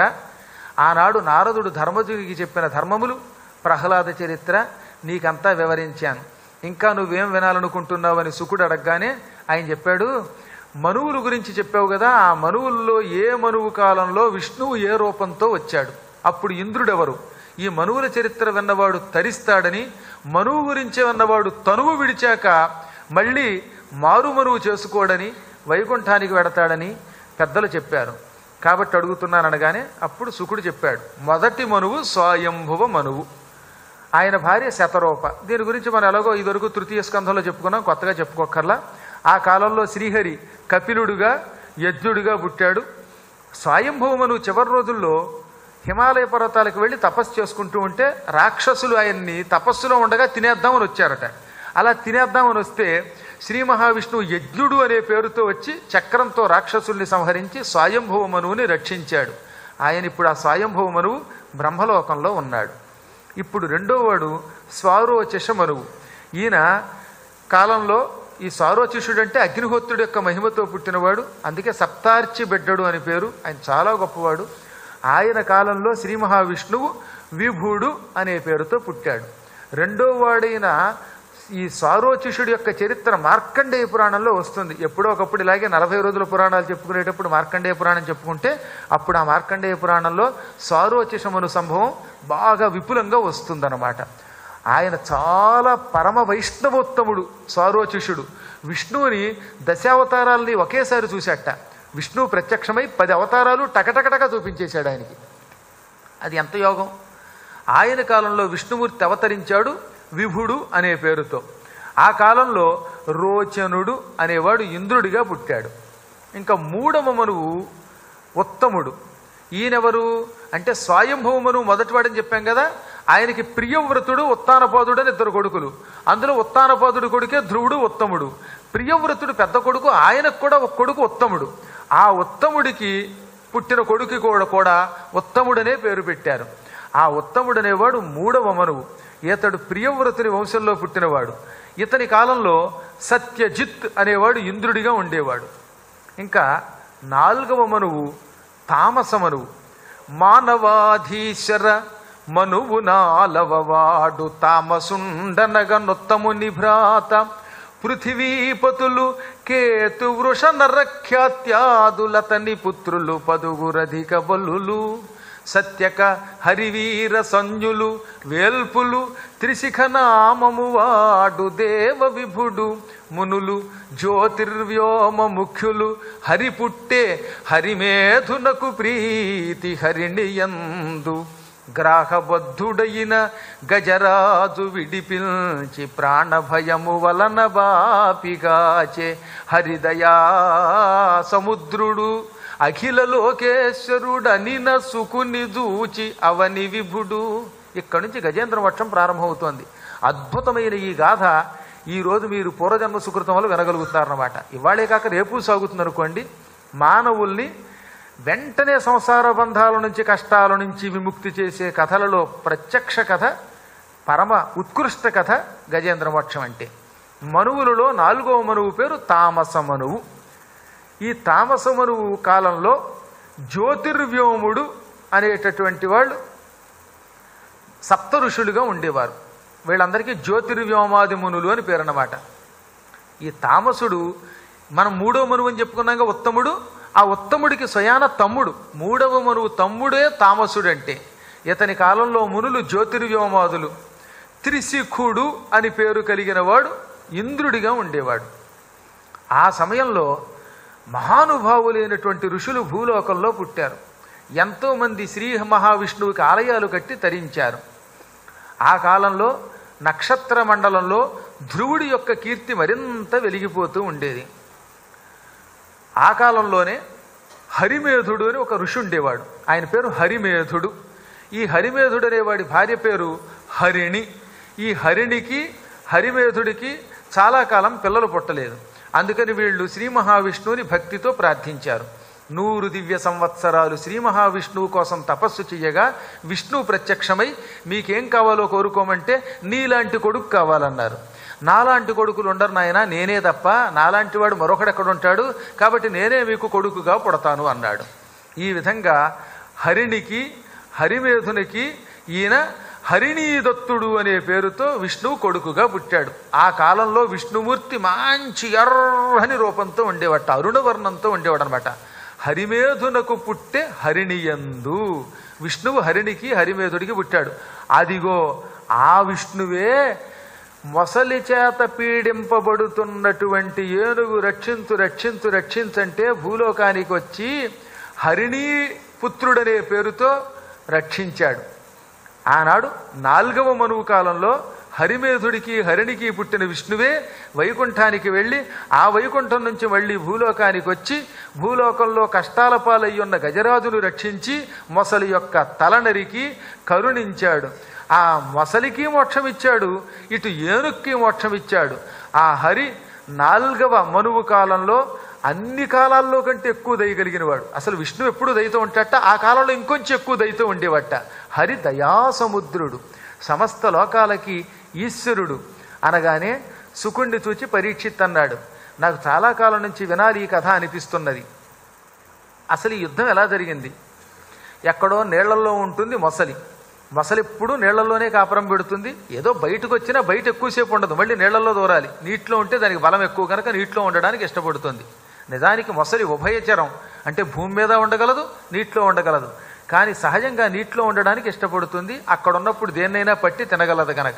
ఆనాడు నారదుడు ధర్మజుడికి చెప్పిన ధర్మములు ప్రహ్లాద చరిత్ర నీకంతా వివరించాను ఇంకా నువ్వేం వినాలనుకుంటున్నావు అని సుకుడు అడగగానే ఆయన చెప్పాడు మనువుల గురించి చెప్పావు కదా ఆ మనువుల్లో ఏ మనువు కాలంలో విష్ణువు ఏ రూపంతో వచ్చాడు అప్పుడు ఇంద్రుడెవరు ఈ మనువుల చరిత్ర విన్నవాడు తరిస్తాడని మనువు గురించే విన్నవాడు తనువు విడిచాక మళ్ళీ మారు మనువు చేసుకోడని వైకుంఠానికి వెడతాడని పెద్దలు చెప్పారు కాబట్టి అడుగుతున్నాను అనగానే అప్పుడు సుకుడు చెప్పాడు మొదటి మనువు స్వయంభువ మనువు ఆయన భార్య శతరూప దీని గురించి మనం ఎలాగో ఇదివరకు తృతీయ స్కంధంలో చెప్పుకున్నాం కొత్తగా చెప్పుకోకర్లా ఆ కాలంలో శ్రీహరి కపిలుడుగా యజ్ఞుడిగా పుట్టాడు స్వయంభూమను చివరి రోజుల్లో హిమాలయ పర్వతాలకు వెళ్ళి తపస్సు చేసుకుంటూ ఉంటే రాక్షసులు ఆయన్ని తపస్సులో ఉండగా తినేద్దామని వచ్చారట అలా తినేద్దామని వస్తే శ్రీ మహావిష్ణువు యజ్ఞుడు అనే పేరుతో వచ్చి చక్రంతో రాక్షసుల్ని సంహరించి స్వయంభవ మనువుని రక్షించాడు ఆయన ఇప్పుడు ఆ స్వయంభవ మనువు బ్రహ్మలోకంలో ఉన్నాడు ఇప్పుడు రెండో వాడు స్వారోచష మనువు ఈయన కాలంలో ఈ సారోచిషుడు అంటే అగ్నిహోత్రుడు యొక్క మహిమతో పుట్టినవాడు అందుకే సప్తార్చి బిడ్డడు అని పేరు ఆయన చాలా గొప్పవాడు ఆయన కాలంలో శ్రీ మహావిష్ణువు విభుడు అనే పేరుతో పుట్టాడు రెండో వాడైన ఈ సారోచిషుడి యొక్క చరిత్ర మార్కండేయ పురాణంలో వస్తుంది ఎప్పుడో ఒకప్పుడు ఇలాగే నలభై రోజుల పురాణాలు చెప్పుకునేటప్పుడు మార్కండేయ పురాణం చెప్పుకుంటే అప్పుడు ఆ మార్కండేయ పురాణంలో సారోచిషమును సంభవం బాగా విపులంగా వస్తుందన్నమాట ఆయన చాలా పరమ వైష్ణవోత్తముడు సారోచిషుడు విష్ణువుని దశావతారాలని ఒకేసారి చూశాట విష్ణువు ప్రత్యక్షమై పది అవతారాలు టకటకటక చూపించేశాడు ఆయనకి అది ఎంత యోగం ఆయన కాలంలో విష్ణుమూర్తి అవతరించాడు విభుడు అనే పేరుతో ఆ కాలంలో రోచనుడు అనేవాడు ఇంద్రుడిగా పుట్టాడు ఇంకా మూడవ మనువు ఉత్తముడు ఈయనెవరు అంటే స్వయంభవమును మొదటివాడని చెప్పాం కదా ఆయనకి ప్రియవ్రతుడు ఉత్తానపాదుడు అని ఇద్దరు కొడుకులు అందులో ఉత్తానపాదుడు కొడుకే ధ్రువుడు ఉత్తముడు ప్రియవ్రతుడు పెద్ద కొడుకు ఆయనకు కూడా ఒక కొడుకు ఉత్తముడు ఆ ఉత్తముడికి పుట్టిన కొడుకు కూడా కూడా ఉత్తముడనే పేరు పెట్టారు ఆ ఉత్తముడనేవాడు మూడవ మనువు ఇతడు ప్రియవ్రతుని వంశంలో పుట్టినవాడు ఇతని కాలంలో సత్యజిత్ అనేవాడు ఇంద్రుడిగా ఉండేవాడు ఇంకా నాలుగవ మనువు తామస మనువు మానవాధీశర మనువు నాలవవాడు తామసుండనగ నొత్తముని భ్రాత పృథివీపతులు కేతు వృష నరఖ్యాత్యాదులతని పుత్రులు పదుగురధిక బలులు సత్యక హరివీర సంజులు వేల్పులు త్రిశిఖ నామము వాడు దేవ విభుడు మునులు జ్యోతిర్వ్యోమ ముఖ్యులు హరి పుట్టే హరిమేధునకు ప్రీతి హరిణియందు గ్రాహబద్ధుడైన గజరాజు విడిపిల్చి ప్రాణభయము వలన బాపిగాచే హరిదయా సముద్రుడు అఖిల లోకేశ్వరుడనిన సుకుని దూచి అవని విభుడు ఇక్కడి నుంచి గజేంద్ర వక్షం ప్రారంభమవుతోంది అద్భుతమైన ఈ గాథ ఈ రోజు మీరు పూర్వజన్మ సుకృతం వల్ల వినగలుగుతారన్నమాట ఇవాళే కాక రేపు సాగుతుంది అనుకోండి మానవుల్ని వెంటనే సంసార బంధాల నుంచి కష్టాల నుంచి విముక్తి చేసే కథలలో ప్రత్యక్ష కథ పరమ ఉత్కృష్ట కథ గజేంద్ర మోక్షం అంటే మనువులలో నాలుగవ మనువు పేరు తామస మనువు ఈ తామస మనువు కాలంలో జ్యోతిర్వ్యోముడు అనేటటువంటి వాళ్ళు సప్త ఋషులుగా ఉండేవారు వీళ్ళందరికీ జ్యోతిర్వ్యోమాది మునులు అని పేరు అన్నమాట ఈ తామసుడు మనం మూడవ మనువు అని చెప్పుకున్నాక ఉత్తముడు ఆ ఉత్తముడికి స్వయాన తమ్ముడు మూడవ మనువు తమ్ముడే తామసుడు అంటే ఇతని కాలంలో మునులు జ్యోతిర్వ్యోమాదులు త్రిశిఖుడు అని పేరు కలిగిన వాడు ఇంద్రుడిగా ఉండేవాడు ఆ సమయంలో మహానుభావులైనటువంటి ఋషులు భూలోకంలో పుట్టారు ఎంతోమంది శ్రీ మహావిష్ణువుకి ఆలయాలు కట్టి తరించారు ఆ కాలంలో నక్షత్ర మండలంలో ధ్రువుడి యొక్క కీర్తి మరింత వెలిగిపోతూ ఉండేది ఆ కాలంలోనే హరిమేధుడు అని ఒక ఋషి ఉండేవాడు ఆయన పేరు హరిమేధుడు ఈ హరిమేధుడు అనేవాడి భార్య పేరు హరిణి ఈ హరిణికి హరిమేధుడికి చాలా కాలం పిల్లలు పుట్టలేదు అందుకని వీళ్ళు శ్రీ మహావిష్ణువుని భక్తితో ప్రార్థించారు నూరు దివ్య సంవత్సరాలు శ్రీ మహావిష్ణువు కోసం తపస్సు చెయ్యగా విష్ణువు ప్రత్యక్షమై మీకేం కావాలో కోరుకోమంటే నీలాంటి కొడుకు కావాలన్నారు నాలాంటి కొడుకులు ఉండరు నాయన నేనే తప్ప నాలాంటి వాడు మరొకడెక్కడ ఉంటాడు కాబట్టి నేనే మీకు కొడుకుగా పుడతాను అన్నాడు ఈ విధంగా హరిణికి హరిమేధునికి ఈయన హరిణీదత్తుడు అనే పేరుతో విష్ణువు కొడుకుగా పుట్టాడు ఆ కాలంలో విష్ణుమూర్తి మంచి ఎర్రని రూపంతో ఉండేవాట అరుణవర్ణంతో ఉండేవాడు అనమాట హరిమేధునకు పుట్టే హరిణియందు విష్ణువు హరిణికి హరిమేధుడికి పుట్టాడు అదిగో ఆ విష్ణువే మొసలి చేత పీడింపబడుతున్నటువంటి ఏనుగు రక్షించు రక్షించు రక్షించంటే భూలోకానికి వచ్చి హరిణీ పుత్రుడనే పేరుతో రక్షించాడు ఆనాడు నాల్గవ మనువు కాలంలో హరిమేధుడికి హరిణికి పుట్టిన విష్ణువే వైకుంఠానికి వెళ్ళి ఆ వైకుంఠం నుంచి మళ్ళీ భూలోకానికి వచ్చి భూలోకంలో కష్టాల పాలయ్యున్న గజరాజును రక్షించి మొసలి యొక్క తల నరికి కరుణించాడు ఆ మొసలికి మోక్షం ఇచ్చాడు ఇటు ఏనుక్కి మోక్షం ఇచ్చాడు ఆ హరి నాల్గవ మనువు కాలంలో అన్ని కాలాల్లో కంటే ఎక్కువ దయగలిగిన వాడు అసలు విష్ణు ఎప్పుడు దయతో ఉంటాట ఆ కాలంలో ఇంకొంచెం ఎక్కువ దయతో ఉండేవట హరి దయాసముద్రుడు సమస్త లోకాలకి ఈశ్వరుడు అనగానే సుకుణ్ణి చూచి పరీక్షిత్ అన్నాడు నాకు చాలా కాలం నుంచి వినాలి ఈ కథ అనిపిస్తున్నది అసలు ఈ యుద్ధం ఎలా జరిగింది ఎక్కడో నీళ్లలో ఉంటుంది మొసలి మొసలి ఎప్పుడు నీళ్లలోనే కాపురం పెడుతుంది ఏదో బయటకు వచ్చినా బయట ఎక్కువసేపు ఉండదు మళ్ళీ నీళ్లలో దూరాలి నీటిలో ఉంటే దానికి బలం ఎక్కువ కనుక నీటిలో ఉండడానికి ఇష్టపడుతుంది నిజానికి మొసలి ఉభయచరం అంటే భూమి మీద ఉండగలదు నీటిలో ఉండగలదు కానీ సహజంగా నీటిలో ఉండడానికి ఇష్టపడుతుంది అక్కడ ఉన్నప్పుడు దేన్నైనా పట్టి తినగలదు గనక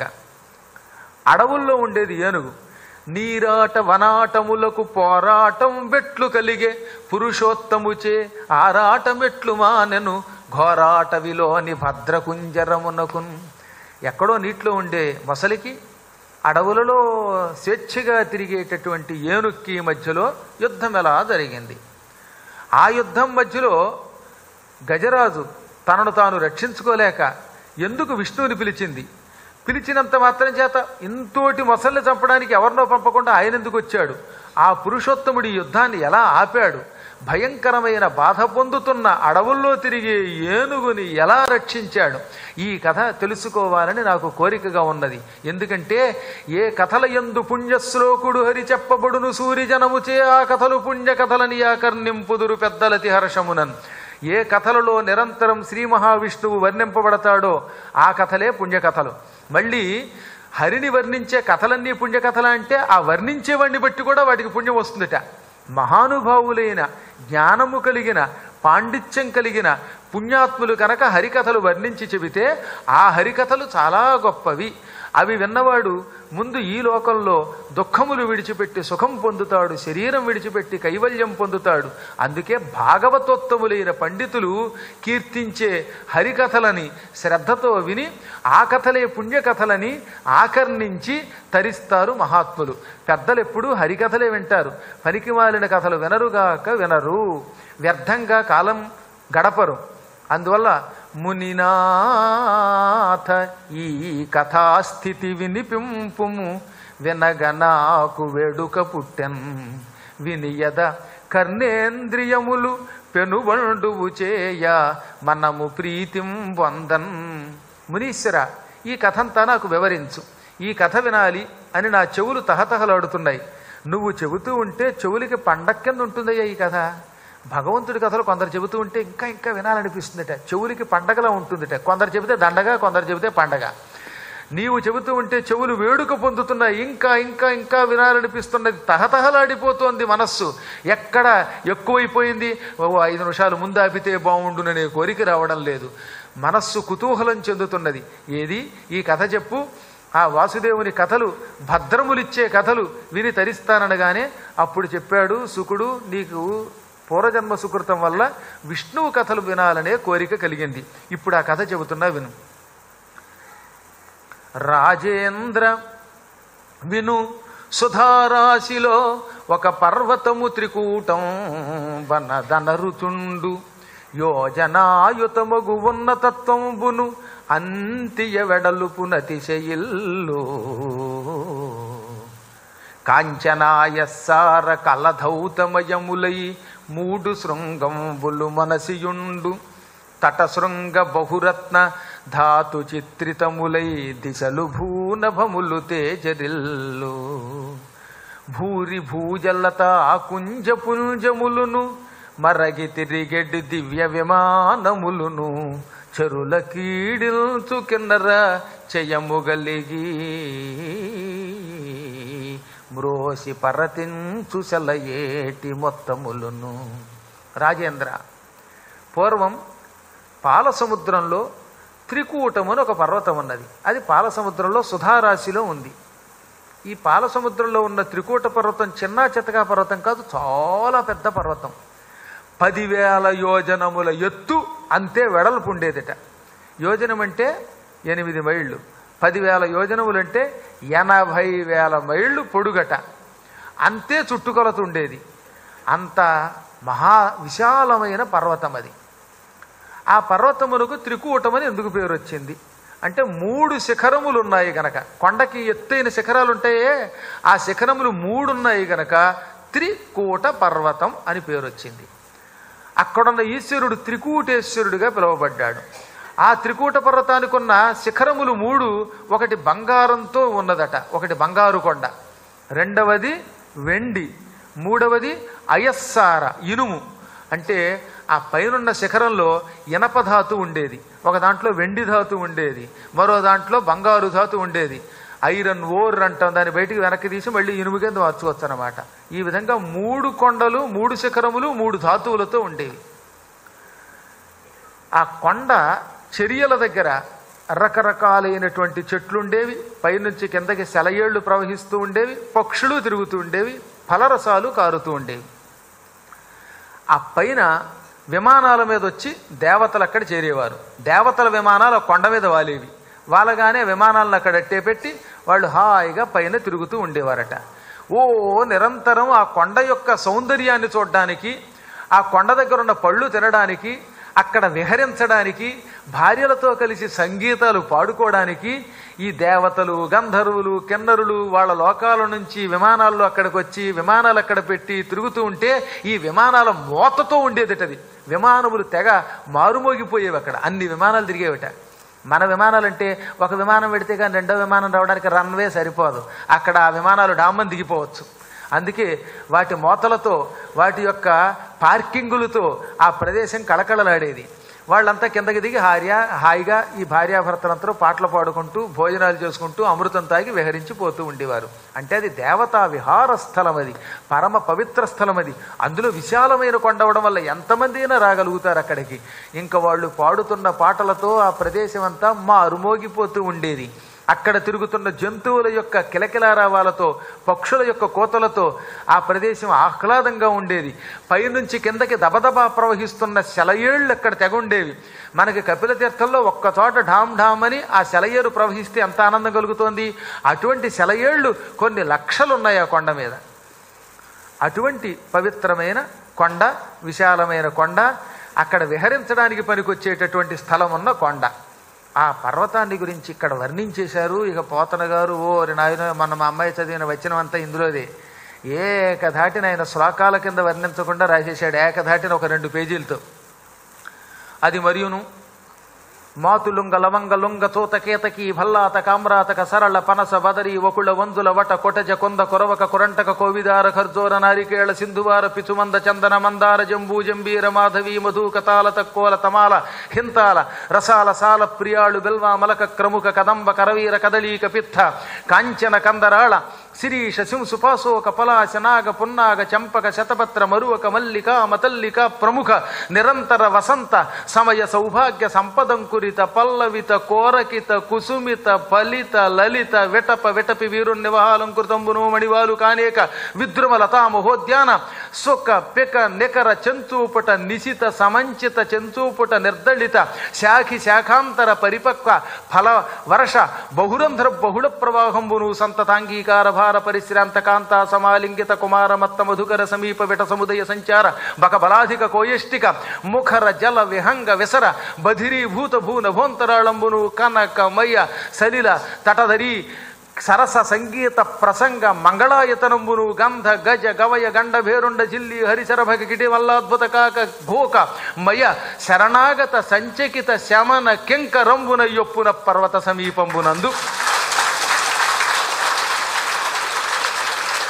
అడవుల్లో ఉండేది ఏనుగు నీరాట వనాటములకు పోరాటం బెట్లు కలిగే పురుషోత్తముచే ఆరాటమెట్లు మానెను ఘోరాట విలోని భద్రకుంజరమునకున్ ఎక్కడో నీటిలో ఉండే మొసలికి అడవులలో స్వేచ్ఛగా తిరిగేటటువంటి ఏనుక్కి మధ్యలో యుద్ధం ఎలా జరిగింది ఆ యుద్ధం మధ్యలో గజరాజు తనను తాను రక్షించుకోలేక ఎందుకు విష్ణువుని పిలిచింది పిలిచినంత మాత్రం చేత ఇంతోటి మొసల్ని చంపడానికి ఎవరినో పంపకుండా ఆయన ఎందుకు వచ్చాడు ఆ పురుషోత్తముడి యుద్ధాన్ని ఎలా ఆపాడు భయంకరమైన బాధ పొందుతున్న అడవుల్లో తిరిగే ఏనుగుని ఎలా రక్షించాడు ఈ కథ తెలుసుకోవాలని నాకు కోరికగా ఉన్నది ఎందుకంటే ఏ కథల ఎందు పుణ్యశ్లోకుడు హరి చెప్పబడును సూర్యజనముచే ఆ కథలు పుణ్య కథలని ఆకర్ణింపుదురు పెద్దలతి హర్షమునన్ ఏ కథలలో నిరంతరం శ్రీ మహావిష్ణువు వర్ణింపబడతాడో ఆ కథలే పుణ్యకథలు మళ్ళీ హరిని వర్ణించే కథలన్నీ పుణ్యకథలు అంటే ఆ వర్ణించేవాడిని బట్టి కూడా వాటికి పుణ్యం వస్తుందట మహానుభావులైన జ్ఞానము కలిగిన పాండిత్యం కలిగిన పుణ్యాత్ములు కనుక హరికథలు వర్ణించి చెబితే ఆ హరికథలు చాలా గొప్పవి అవి విన్నవాడు ముందు ఈ లోకంలో దుఃఖములు విడిచిపెట్టి సుఖం పొందుతాడు శరీరం విడిచిపెట్టి కైవల్యం పొందుతాడు అందుకే భాగవతోత్తములైన పండితులు కీర్తించే హరికథలని శ్రద్ధతో విని ఆ కథలే పుణ్యకథలని ఆకర్ణించి తరిస్తారు మహాత్ములు పెద్దలు ఎప్పుడూ హరికథలే వింటారు పనికిమాలిన కథలు వినరుగాక వినరు వ్యర్థంగా కాలం గడపరు అందువల్ల మునినాథ ఈ కథాస్థితి వినిపింపుము వినగ నాకు వేడుక పుట్టెన్ వినియద కర్ణేంద్రియములు పెనుబండువు చేయ మనము ప్రీతిం వందన్ మునీశ్వర ఈ కథంతా నాకు వివరించు ఈ కథ వినాలి అని నా చెవులు తహతహలాడుతున్నాయి నువ్వు చెబుతూ ఉంటే చెవులకి పండగ కింద ఉంటుందయ్యా ఈ కథ భగవంతుడి కథలు కొందరు చెబుతూ ఉంటే ఇంకా ఇంకా వినాలనిపిస్తుందట చెవులకి పండగలా ఉంటుందట కొందరు చెబితే దండగా కొందరు చెబితే పండగ నీవు చెబుతూ ఉంటే చెవులు వేడుక పొందుతున్నాయి ఇంకా ఇంకా ఇంకా వినాలనిపిస్తున్నది తహతహలాడిపోతోంది మనస్సు ఎక్కడ ఎక్కువైపోయింది ఓ ఐదు నిమిషాలు ముందు ఆపితే బాగుండుననే కోరిక రావడం లేదు మనస్సు కుతూహలం చెందుతున్నది ఏది ఈ కథ చెప్పు ఆ వాసుదేవుని కథలు భద్రములిచ్చే కథలు విని తరిస్తాననగానే అప్పుడు చెప్పాడు సుకుడు నీకు పూర్వజన్మ సుకృతం వల్ల విష్ణువు కథలు వినాలనే కోరిక కలిగింది ఇప్పుడు ఆ కథ చెబుతున్నా విను రాజేంద్ర విను సుధారాశిలో ఒక పర్వతము త్రికూటం వనదనరుతుండు యోజనాయుతమగు ఉన్నతత్వంబును అంతియ వెడలుపు నతిశయిల్లు కాంచనాయస్సార కలధౌతమయములై మూడు శృంగంబులు మనసియుండు తటశృంగ బహురత్న ధాతు చిత్రితములై దిశలు భూనభములు తేజరిల్లు భూరి భూజలత కుంజ పుంజములును మరగి తిరిగెడ్డి దివ్య విమానములును చెరుల కీడిల్చు కిన్నర చెయ్యముగలిగి మ్రోసి పరతించు సెలయేటి మొత్తములను రాజేంద్ర పూర్వం పాల సముద్రంలో త్రికూటము అని ఒక పర్వతం ఉన్నది అది పాల సముద్రంలో సుధారాశిలో ఉంది ఈ పాల సముద్రంలో ఉన్న త్రికూట పర్వతం చిన్న చితకా పర్వతం కాదు చాలా పెద్ద పర్వతం పదివేల యోజనముల ఎత్తు అంతే వెడల్పు ఉండేదిట యోజనం అంటే ఎనిమిది మైళ్ళు పదివేల యోజనములు అంటే ఎనభై వేల మైళ్ళు పొడుగట అంతే చుట్టుకొలత ఉండేది అంత మహా విశాలమైన పర్వతం అది ఆ పర్వతములకు త్రికూటమని ఎందుకు పేరు వచ్చింది అంటే మూడు శిఖరములు ఉన్నాయి గనక కొండకి ఎత్తైన శిఖరాలు ఉంటాయే ఆ శిఖరములు మూడు ఉన్నాయి గనక త్రికూట పర్వతం అని పేరు వచ్చింది అక్కడున్న ఈశ్వరుడు త్రికూటేశ్వరుడిగా పిలువబడ్డాడు ఆ త్రికూట పర్వతానికి ఉన్న శిఖరములు మూడు ఒకటి బంగారంతో ఉన్నదట ఒకటి బంగారు కొండ రెండవది వెండి మూడవది అయస్సార ఇనుము అంటే ఆ పైనున్న శిఖరంలో ఇనప ధాతు ఉండేది ఒక దాంట్లో వెండి ధాతు ఉండేది మరో దాంట్లో బంగారు ధాతు ఉండేది ఐరన్ ఓర్ అంటాం దాన్ని బయటికి వెనక్కి తీసి మళ్ళీ ఇనుము కింద మార్చుకోవచ్చు అనమాట ఈ విధంగా మూడు కొండలు మూడు శిఖరములు మూడు ధాతువులతో ఉండేవి ఆ కొండ చర్యల దగ్గర రకరకాలైనటువంటి చెట్లు ఉండేవి పైనుంచి కిందకి సెలయేళ్లు ప్రవహిస్తూ ఉండేవి పక్షులు తిరుగుతూ ఉండేవి ఫలరసాలు కారుతూ ఉండేవి ఆ పైన విమానాల మీద వచ్చి దేవతలు అక్కడ చేరేవారు దేవతల విమానాలు ఆ కొండ మీద వాలేవి వాళ్ళగానే విమానాలను అక్కడ అట్టే పెట్టి వాళ్ళు హాయిగా పైన తిరుగుతూ ఉండేవారట ఓ నిరంతరం ఆ కొండ యొక్క సౌందర్యాన్ని చూడడానికి ఆ కొండ దగ్గర ఉన్న పళ్ళు తినడానికి అక్కడ విహరించడానికి భార్యలతో కలిసి సంగీతాలు పాడుకోవడానికి ఈ దేవతలు గంధర్వులు కిన్నరులు వాళ్ళ లోకాల నుంచి విమానాల్లో అక్కడికి వచ్చి విమానాలు అక్కడ పెట్టి తిరుగుతూ ఉంటే ఈ విమానాల మోతతో ఉండేదిటది విమానములు తెగ మారుమోగిపోయేవి అక్కడ అన్ని విమానాలు తిరిగేవిట మన విమానాలంటే ఒక విమానం పెడితే కానీ రెండో విమానం రావడానికి రన్వే సరిపోదు అక్కడ ఆ విమానాలు డామ్మని దిగిపోవచ్చు అందుకే వాటి మోతలతో వాటి యొక్క పార్కింగులతో ఆ ప్రదేశం కళకళలాడేది వాళ్ళంతా కిందకి దిగి హార్య హాయిగా ఈ భార్యాభర్తలంతా పాటలు పాడుకుంటూ భోజనాలు చేసుకుంటూ అమృతం తాగి విహరించి పోతూ ఉండేవారు అంటే అది దేవతా విహార స్థలం అది పరమ పవిత్ర స్థలం అది అందులో విశాలమైన కొండ అవడం వల్ల ఎంతమంది అయినా రాగలుగుతారు అక్కడికి ఇంకా వాళ్ళు పాడుతున్న పాటలతో ఆ ప్రదేశం అంతా మారుమోగిపోతూ ఉండేది అక్కడ తిరుగుతున్న జంతువుల యొక్క కిలకిలారావాలతో పక్షుల యొక్క కోతలతో ఆ ప్రదేశం ఆహ్లాదంగా ఉండేది పైనుంచి కిందకి దబదబా ప్రవహిస్తున్న సెలయేళ్ళు అక్కడ తెగ ఉండేవి మనకి కపిల తీర్థంలో ఒక్క చోట ఢామ్ ఢామ్ అని ఆ సెలయేరు ప్రవహిస్తే ఎంత ఆనందం కలుగుతోంది అటువంటి సెలయేళ్ళు కొన్ని లక్షలు ఉన్నాయి ఆ కొండ మీద అటువంటి పవిత్రమైన కొండ విశాలమైన కొండ అక్కడ విహరించడానికి పనికొచ్చేటటువంటి స్థలం ఉన్న కొండ ఆ పర్వతాన్ని గురించి ఇక్కడ వర్ణించేశారు ఇక పోతన గారు ఓ నాయన మన మా అమ్మాయి చదివిన వచనం అంతా ఇందులోదే ఏకధాటిన ఆయన శ్లోకాల కింద వర్ణించకుండా రాసేశాడు ఏకధాటిన ఒక రెండు పేజీలతో అది మరియును మాతులుంగ లవంగ లుంగ తోత కేతకి భల్లాత కామ్రాతక సరళ పనస బదరి వకుళ వంజుల వట కొటజ కొంద కొరవక కొరంటక కోవిదార ఖర్జోర నారికేళ సింధువార పిచుమంద చందన మందార జంబూ జంబీర మాధవి మధుక తాల తక్కోల తమాల హింతాల రసాల సాల ప్రియాళు బెల్వ మలక క్రముక కదంబ కరవీర కదలీక పిత్త కాంచన కందరాళ శిరీష శింసుపాసోక పలాశ నాగ పున్నాగ చంపక శతపత్ర మరువక మల్లిక మతల్లిక ప్రముఖ నిరంతర వసంత సమయ సౌభాగ్య సంపదంకురిత పల్లవిత కోరకిత కుసుమిత ఫలిత లలిత విటప విటపి వీరుణ్ణి వహాలంకృతంబును మణివాలు కానేక విద్రుమ లతా మహోద్యాన సుఖ పిక నికర చెంచూపుట నిశిత సమంచిత చెంచూపుట నిర్దళిత శాఖి శాఖాంతర పరిపక్వ ఫల వర్ష బహురంధ్ర బహుళ ప్రవాహంబును సంతతాంగీకార భార పరిశ్రాంత కాంత సమాలింగిత కుమార మత్త మధుకర సమీప విట సముదయ సంచార బక బలాధిక కోయష్టిక ముఖర జల విహంగ విసర బధిరీభూత భూన భోంతరాళంబును కనక మయ్య సలిల తటధరి సరస సంగీత ప్రసంగ మంగళాయతనంబును గంధ గజ గవయ గండ భేరుండ జిల్లి హరిశరభగ కిటి వల్లాద్భుత కాక ఘోక మయ శరణాగత సంచకిత శమన కింకరంబున యొప్పున పర్వత సమీపంబునందు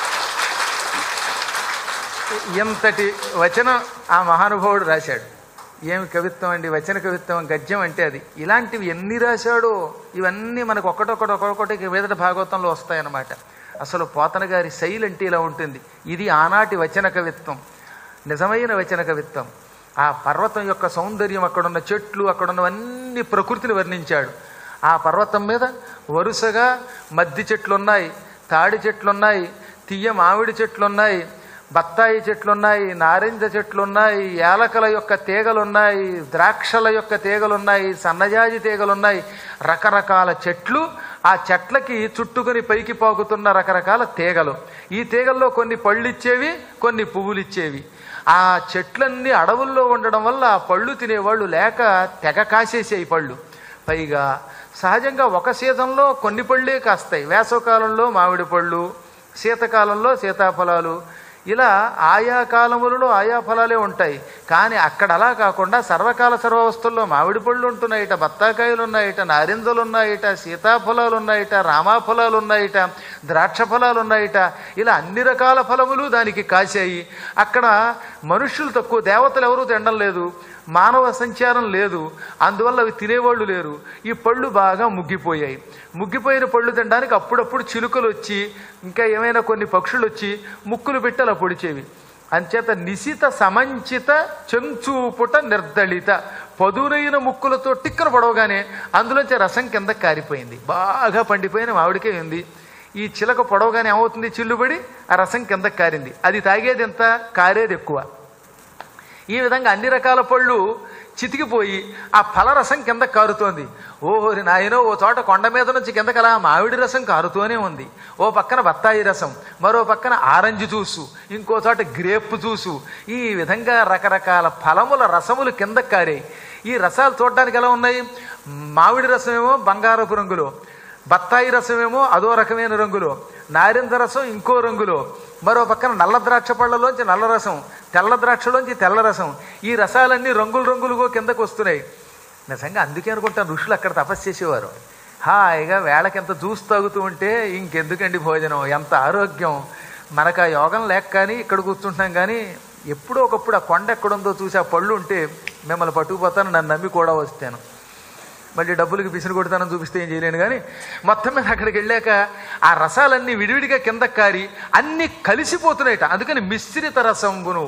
ఎంతటి వచనం ఆ మహానుభావుడు రాశాడు ఏమి కవిత్వం అండి వచన కవిత్వం గద్యం అంటే అది ఇలాంటివి ఎన్ని రాశాడో ఇవన్నీ మనకు ఒక్కటొక్కటి ఒక్కొక్కటి మీదట భాగవతంలో వస్తాయన్నమాట అసలు పోతన గారి శైలి అంటే ఇలా ఉంటుంది ఇది ఆనాటి వచన కవిత్వం నిజమైన వచన కవిత్వం ఆ పర్వతం యొక్క సౌందర్యం అక్కడున్న చెట్లు అక్కడున్నవన్నీ ప్రకృతిని వర్ణించాడు ఆ పర్వతం మీద వరుసగా మద్ది చెట్లున్నాయి తాడి చెట్లున్నాయి తీయ మామిడి చెట్లున్నాయి బత్తాయి చెట్లున్నాయి నారింజ చెట్లున్నాయి ఏలకల యొక్క తీగలున్నాయి ద్రాక్షల యొక్క తీగలున్నాయి సన్నజాజి తీగలున్నాయి రకరకాల చెట్లు ఆ చెట్లకి చుట్టుకొని పైకి పాకుతున్న రకరకాల తీగలు ఈ తీగల్లో కొన్ని పళ్ళు ఇచ్చేవి కొన్ని పువ్వులు ఇచ్చేవి ఆ చెట్లన్నీ అడవుల్లో ఉండడం వల్ల ఆ పళ్ళు తినేవాళ్ళు లేక తెగ కాసేసాయి పళ్ళు పైగా సహజంగా ఒక సీజన్లో కొన్ని పళ్ళే కాస్తాయి వేసవకాలంలో మామిడి పళ్ళు శీతకాలంలో సీతాఫలాలు ఇలా ఆయా కాలములలో ఆయా ఫలాలే ఉంటాయి కానీ అక్కడ అలా కాకుండా సర్వకాల సర్వవస్తుల్లో మామిడి పళ్ళు ఉంటున్నాయిట బత్తాకాయలు ఉన్నాయిట నారింజలు ఉన్నాయిట సీతాఫలాలు ఉన్నాయిట రామాఫలాలు ఉన్నాయిట ద్రాక్ష ఫలాలు ఉన్నాయిట ఇలా అన్ని రకాల ఫలములు దానికి కాశాయి అక్కడ మనుష్యులు తక్కువ దేవతలు ఎవరూ తినడం లేదు మానవ సంచారం లేదు అందువల్ల అవి తినేవాళ్ళు లేరు ఈ పళ్ళు బాగా ముగ్గిపోయాయి ముగ్గిపోయిన పళ్ళు తినడానికి అప్పుడప్పుడు చిలుకలు వచ్చి ఇంకా ఏమైనా కొన్ని పక్షులు వచ్చి ముక్కులు పెట్టి అలా పొడిచేవి అంచేత నిశిత సమంచిత చెంచూపుట నిర్దళిత పదునైన ముక్కులతో టిక్కన పొడవగానే అందులోంచి రసం కింద కారిపోయింది బాగా పండిపోయిన మామిడికాయ ఉంది ఈ చిలక పొడవగానే ఏమవుతుంది చిల్లుబడి ఆ రసం కింద కారింది అది తాగేది ఎంత కారేది ఎక్కువ ఈ విధంగా అన్ని రకాల పళ్ళు చితికిపోయి ఆ ఫలరసం కింద కారుతోంది ఓహోరి నాయనో ఓ చోట కొండ మీద నుంచి కిందకలా మామిడి రసం కారుతూనే ఉంది ఓ పక్కన బత్తాయి రసం మరో పక్కన ఆరెంజ్ జ్యూసు ఇంకో చోట గ్రేప్ జ్యూసు ఈ విధంగా రకరకాల ఫలముల రసములు కింద కారాయి ఈ రసాలు చూడడానికి ఎలా ఉన్నాయి మామిడి రసమేమో బంగారపు రంగులో బత్తాయి రసమేమో అదో రకమైన రంగులో నారింజ రసం ఇంకో రంగులో మరో పక్కన నల్ల ద్రాక్ష పళ్ళలోంచి నల్ల రసం తెల్ల ద్రాక్షలోంచి తెల్ల రసం ఈ రసాలన్నీ రంగులు రంగులుగా కిందకు వస్తున్నాయి నిజంగా అందుకే అనుకుంటాను ఋషులు అక్కడ తపస్సు చేసేవారు హాయిగా వేళకింత జ్యూస్ తాగుతూ ఉంటే ఇంకెందుకండి భోజనం ఎంత ఆరోగ్యం మనకు ఆ యోగం లేక కానీ ఇక్కడ కూర్చుంటున్నాం కానీ ఎప్పుడో ఒకప్పుడు ఆ కొండ ఎక్కడుందో చూసి ఆ పళ్ళు ఉంటే మిమ్మల్ని పట్టుకుపోతాను నన్ను నమ్మి కూడా వస్తాను మళ్ళీ డబ్బులకి పిసిని కొడతానని చూపిస్తే ఏం చేయలేను కానీ మొత్తం మీద అక్కడికి వెళ్ళాక ఆ రసాలన్నీ విడివిడిగా కింద కారి అన్నీ కలిసిపోతున్నాయట అందుకని మిశ్రిత రసంబును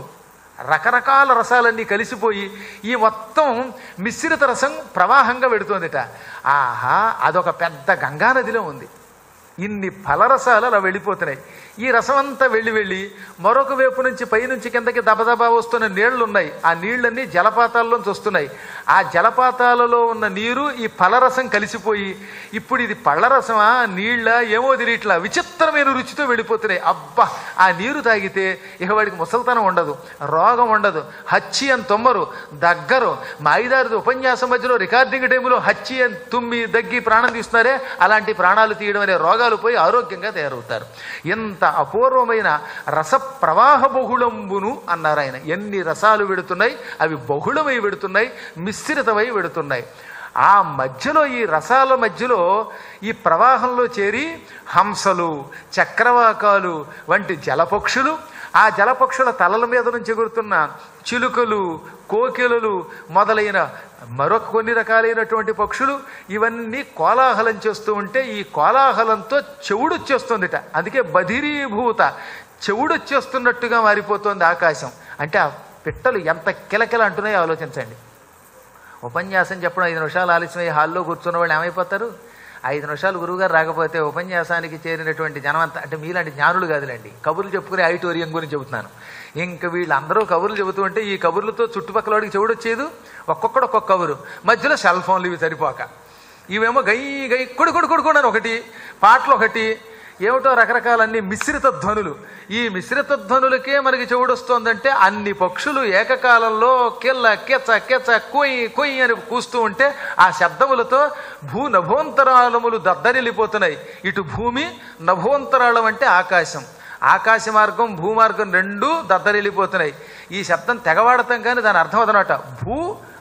రకరకాల రసాలన్నీ కలిసిపోయి ఈ మొత్తం మిశ్రిత రసం ప్రవాహంగా పెడుతోందిట ఆహా అదొక పెద్ద గంగానదిలో ఉంది ఇన్ని ఫలరసాలు అలా వెళ్ళిపోతున్నాయి ఈ రసం అంతా వెళ్ళి వెళ్ళి మరొక వైపు నుంచి పైనుంచి కిందకి దబదబా వస్తున్న నీళ్లు ఉన్నాయి ఆ నీళ్ళన్నీ జలపాతాల్లోంచి వస్తున్నాయి ఆ జలపాతాలలో ఉన్న నీరు ఈ ఫలరసం కలిసిపోయి ఇప్పుడు ఇది పళ్ళరసమా నీళ్ళ ఏమో తెలియట్లా విచిత్రమైన రుచితో వెళ్ళిపోతున్నాయి అబ్బా ఆ నీరు తాగితే ఇక వాడికి ముసల్తనం ఉండదు రోగం ఉండదు హచ్చి అని తొమ్మరు దగ్గరు మాయిదారి ఉపన్యాసం మధ్యలో రికార్డింగ్ టైంలో హచ్చి అని తుమ్మి దగ్గి ప్రాణం తీస్తున్నారే అలాంటి ప్రాణాలు తీయడం అనే రోగాలు పోయి ఆరోగ్యంగా తయారవుతారు ఎంత అపూర్వమైన రస ప్రవాహ బహుళంబును అన్నారు ఆయన ఎన్ని రసాలు వెడుతున్నాయి అవి బహుళమై వెడుతున్నాయి మిశ్రితమై వెడుతున్నాయి ఆ మధ్యలో ఈ రసాల మధ్యలో ఈ ప్రవాహంలో చేరి హంసలు చక్రవాకాలు వంటి జలపక్షులు ఆ జలపక్షుల తలల మీద నుంచి ఎగురుతున్న చిలుకలు కోకిలలు మొదలైన మరొక కొన్ని రకాలైనటువంటి పక్షులు ఇవన్నీ కోలాహలం చేస్తూ ఉంటే ఈ కోలాహలంతో చెవుడు వచ్చేస్తుందిట అందుకే బధిరీభూత చెవుడు వచ్చేస్తున్నట్టుగా మారిపోతుంది ఆకాశం అంటే ఆ పిట్టలు ఎంత కిలకిల అంటున్నాయో ఆలోచించండి ఉపన్యాసం చెప్పడం ఐదు నిమిషాలు ఆలస్యమై హాల్లో కూర్చున్న వాళ్ళు ఏమైపోతారు ఐదు నిమిషాలు గురువుగారు రాకపోతే ఉపన్యాసానికి చేరినటువంటి జనం అంతా అంటే మీలాంటి జ్ఞానులు కాదులేండి కబుర్లు చెప్పుకునే ఆడిటోరియం గురించి చెబుతున్నాను ఇంక వీళ్ళందరూ కబుర్లు చెబుతూ ఉంటే ఈ కబుర్లతో చుట్టుపక్కల వాడికి చెవుడు వచ్చేది ఒక్కొక్కడు ఒక్కొక్క కబురు మధ్యలో సెల్ ఫోన్లు ఇవి సరిపోక ఇవేమో గై గై కొడు కొడు కొడుకోండి అని ఒకటి పాటలు ఒకటి ఏమిటో రకరకాలన్నీ మిశ్రిత ధ్వనులు ఈ మిశ్రిత ధ్వనులకే మనకి చెవుడు వస్తోందంటే అన్ని పక్షులు ఏకకాలంలో కిల్ల కెచ్చ కెచ్చ కొయ్యి కొయ్యి అని కూస్తూ ఉంటే ఆ శబ్దములతో భూ నభోంతరాళములు దద్దరిల్లిపోతున్నాయి ఇటు భూమి నభోంతరాళం అంటే ఆకాశం ఆకాశ మార్గం భూమార్గం రెండూ దద్దరిల్లిపోతున్నాయి ఈ శబ్దం తెగవాడతాం కానీ దాని అర్థం అదనమాట భూ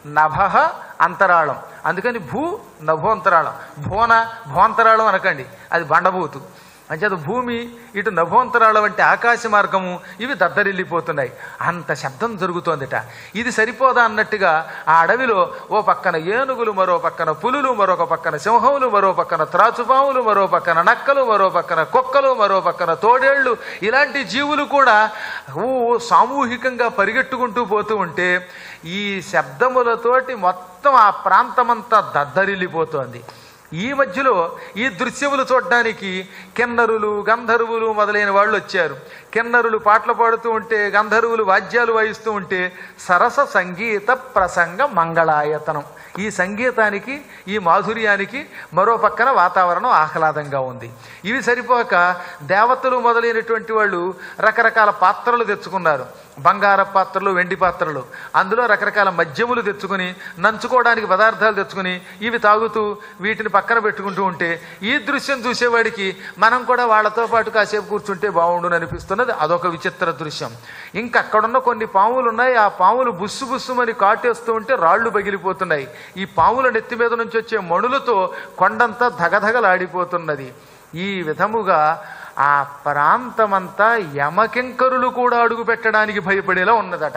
నభ అంతరాళం అందుకని భూ నభోంతరాళం భోన భోంతరాళం అనకండి అది బండబూతు అంచేత భూమి ఇటు నభోంతరాల వంటి ఆకాశ మార్గము ఇవి దద్దరిల్లిపోతున్నాయి అంత శబ్దం జరుగుతోందిట ఇది సరిపోదా అన్నట్టుగా ఆ అడవిలో ఓ పక్కన ఏనుగులు మరో పక్కన పులులు మరొక పక్కన సింహములు మరో పక్కన త్రాచుపాములు మరో పక్కన నక్కలు మరో పక్కన కుక్కలు మరో పక్కన తోడేళ్లు ఇలాంటి జీవులు కూడా ఊ సామూహికంగా పరిగెట్టుకుంటూ పోతూ ఉంటే ఈ శబ్దములతోటి మొత్తం ఆ ప్రాంతమంతా దద్దరిల్లిపోతోంది ఈ మధ్యలో ఈ దృశ్యములు చూడడానికి కిన్నరులు గంధర్వులు మొదలైన వాళ్ళు వచ్చారు కిన్నరులు పాటలు పాడుతూ ఉంటే గంధర్వులు వాద్యాలు వాయిస్తూ ఉంటే సరస సంగీత ప్రసంగ మంగళాయతనం ఈ సంగీతానికి ఈ మాధుర్యానికి మరో పక్కన వాతావరణం ఆహ్లాదంగా ఉంది ఇవి సరిపోక దేవతలు మొదలైనటువంటి వాళ్ళు రకరకాల పాత్రలు తెచ్చుకున్నారు బంగార పాత్రలు వెండి పాత్రలు అందులో రకరకాల మద్యములు తెచ్చుకుని నంచుకోవడానికి పదార్థాలు తెచ్చుకుని ఇవి తాగుతూ వీటిని పక్కన పెట్టుకుంటూ ఉంటే ఈ దృశ్యం చూసేవాడికి మనం కూడా వాళ్ళతో పాటు కాసేపు కూర్చుంటే బాగుండును అనిపిస్తున్నది అదొక విచిత్ర దృశ్యం ఇంకా అక్కడున్న కొన్ని పాములు ఉన్నాయి ఆ పాములు బుస్సు బుస్సుమని కాటేస్తూ ఉంటే రాళ్ళు పగిలిపోతున్నాయి ఈ పాముల నెత్తి మీద నుంచి వచ్చే మణులతో కొండంతా ధగధగలాడిపోతున్నది ఈ విధముగా ఆ ప్రాంతమంతా యమకింకరులు కూడా అడుగు పెట్టడానికి భయపడేలా ఉన్నదట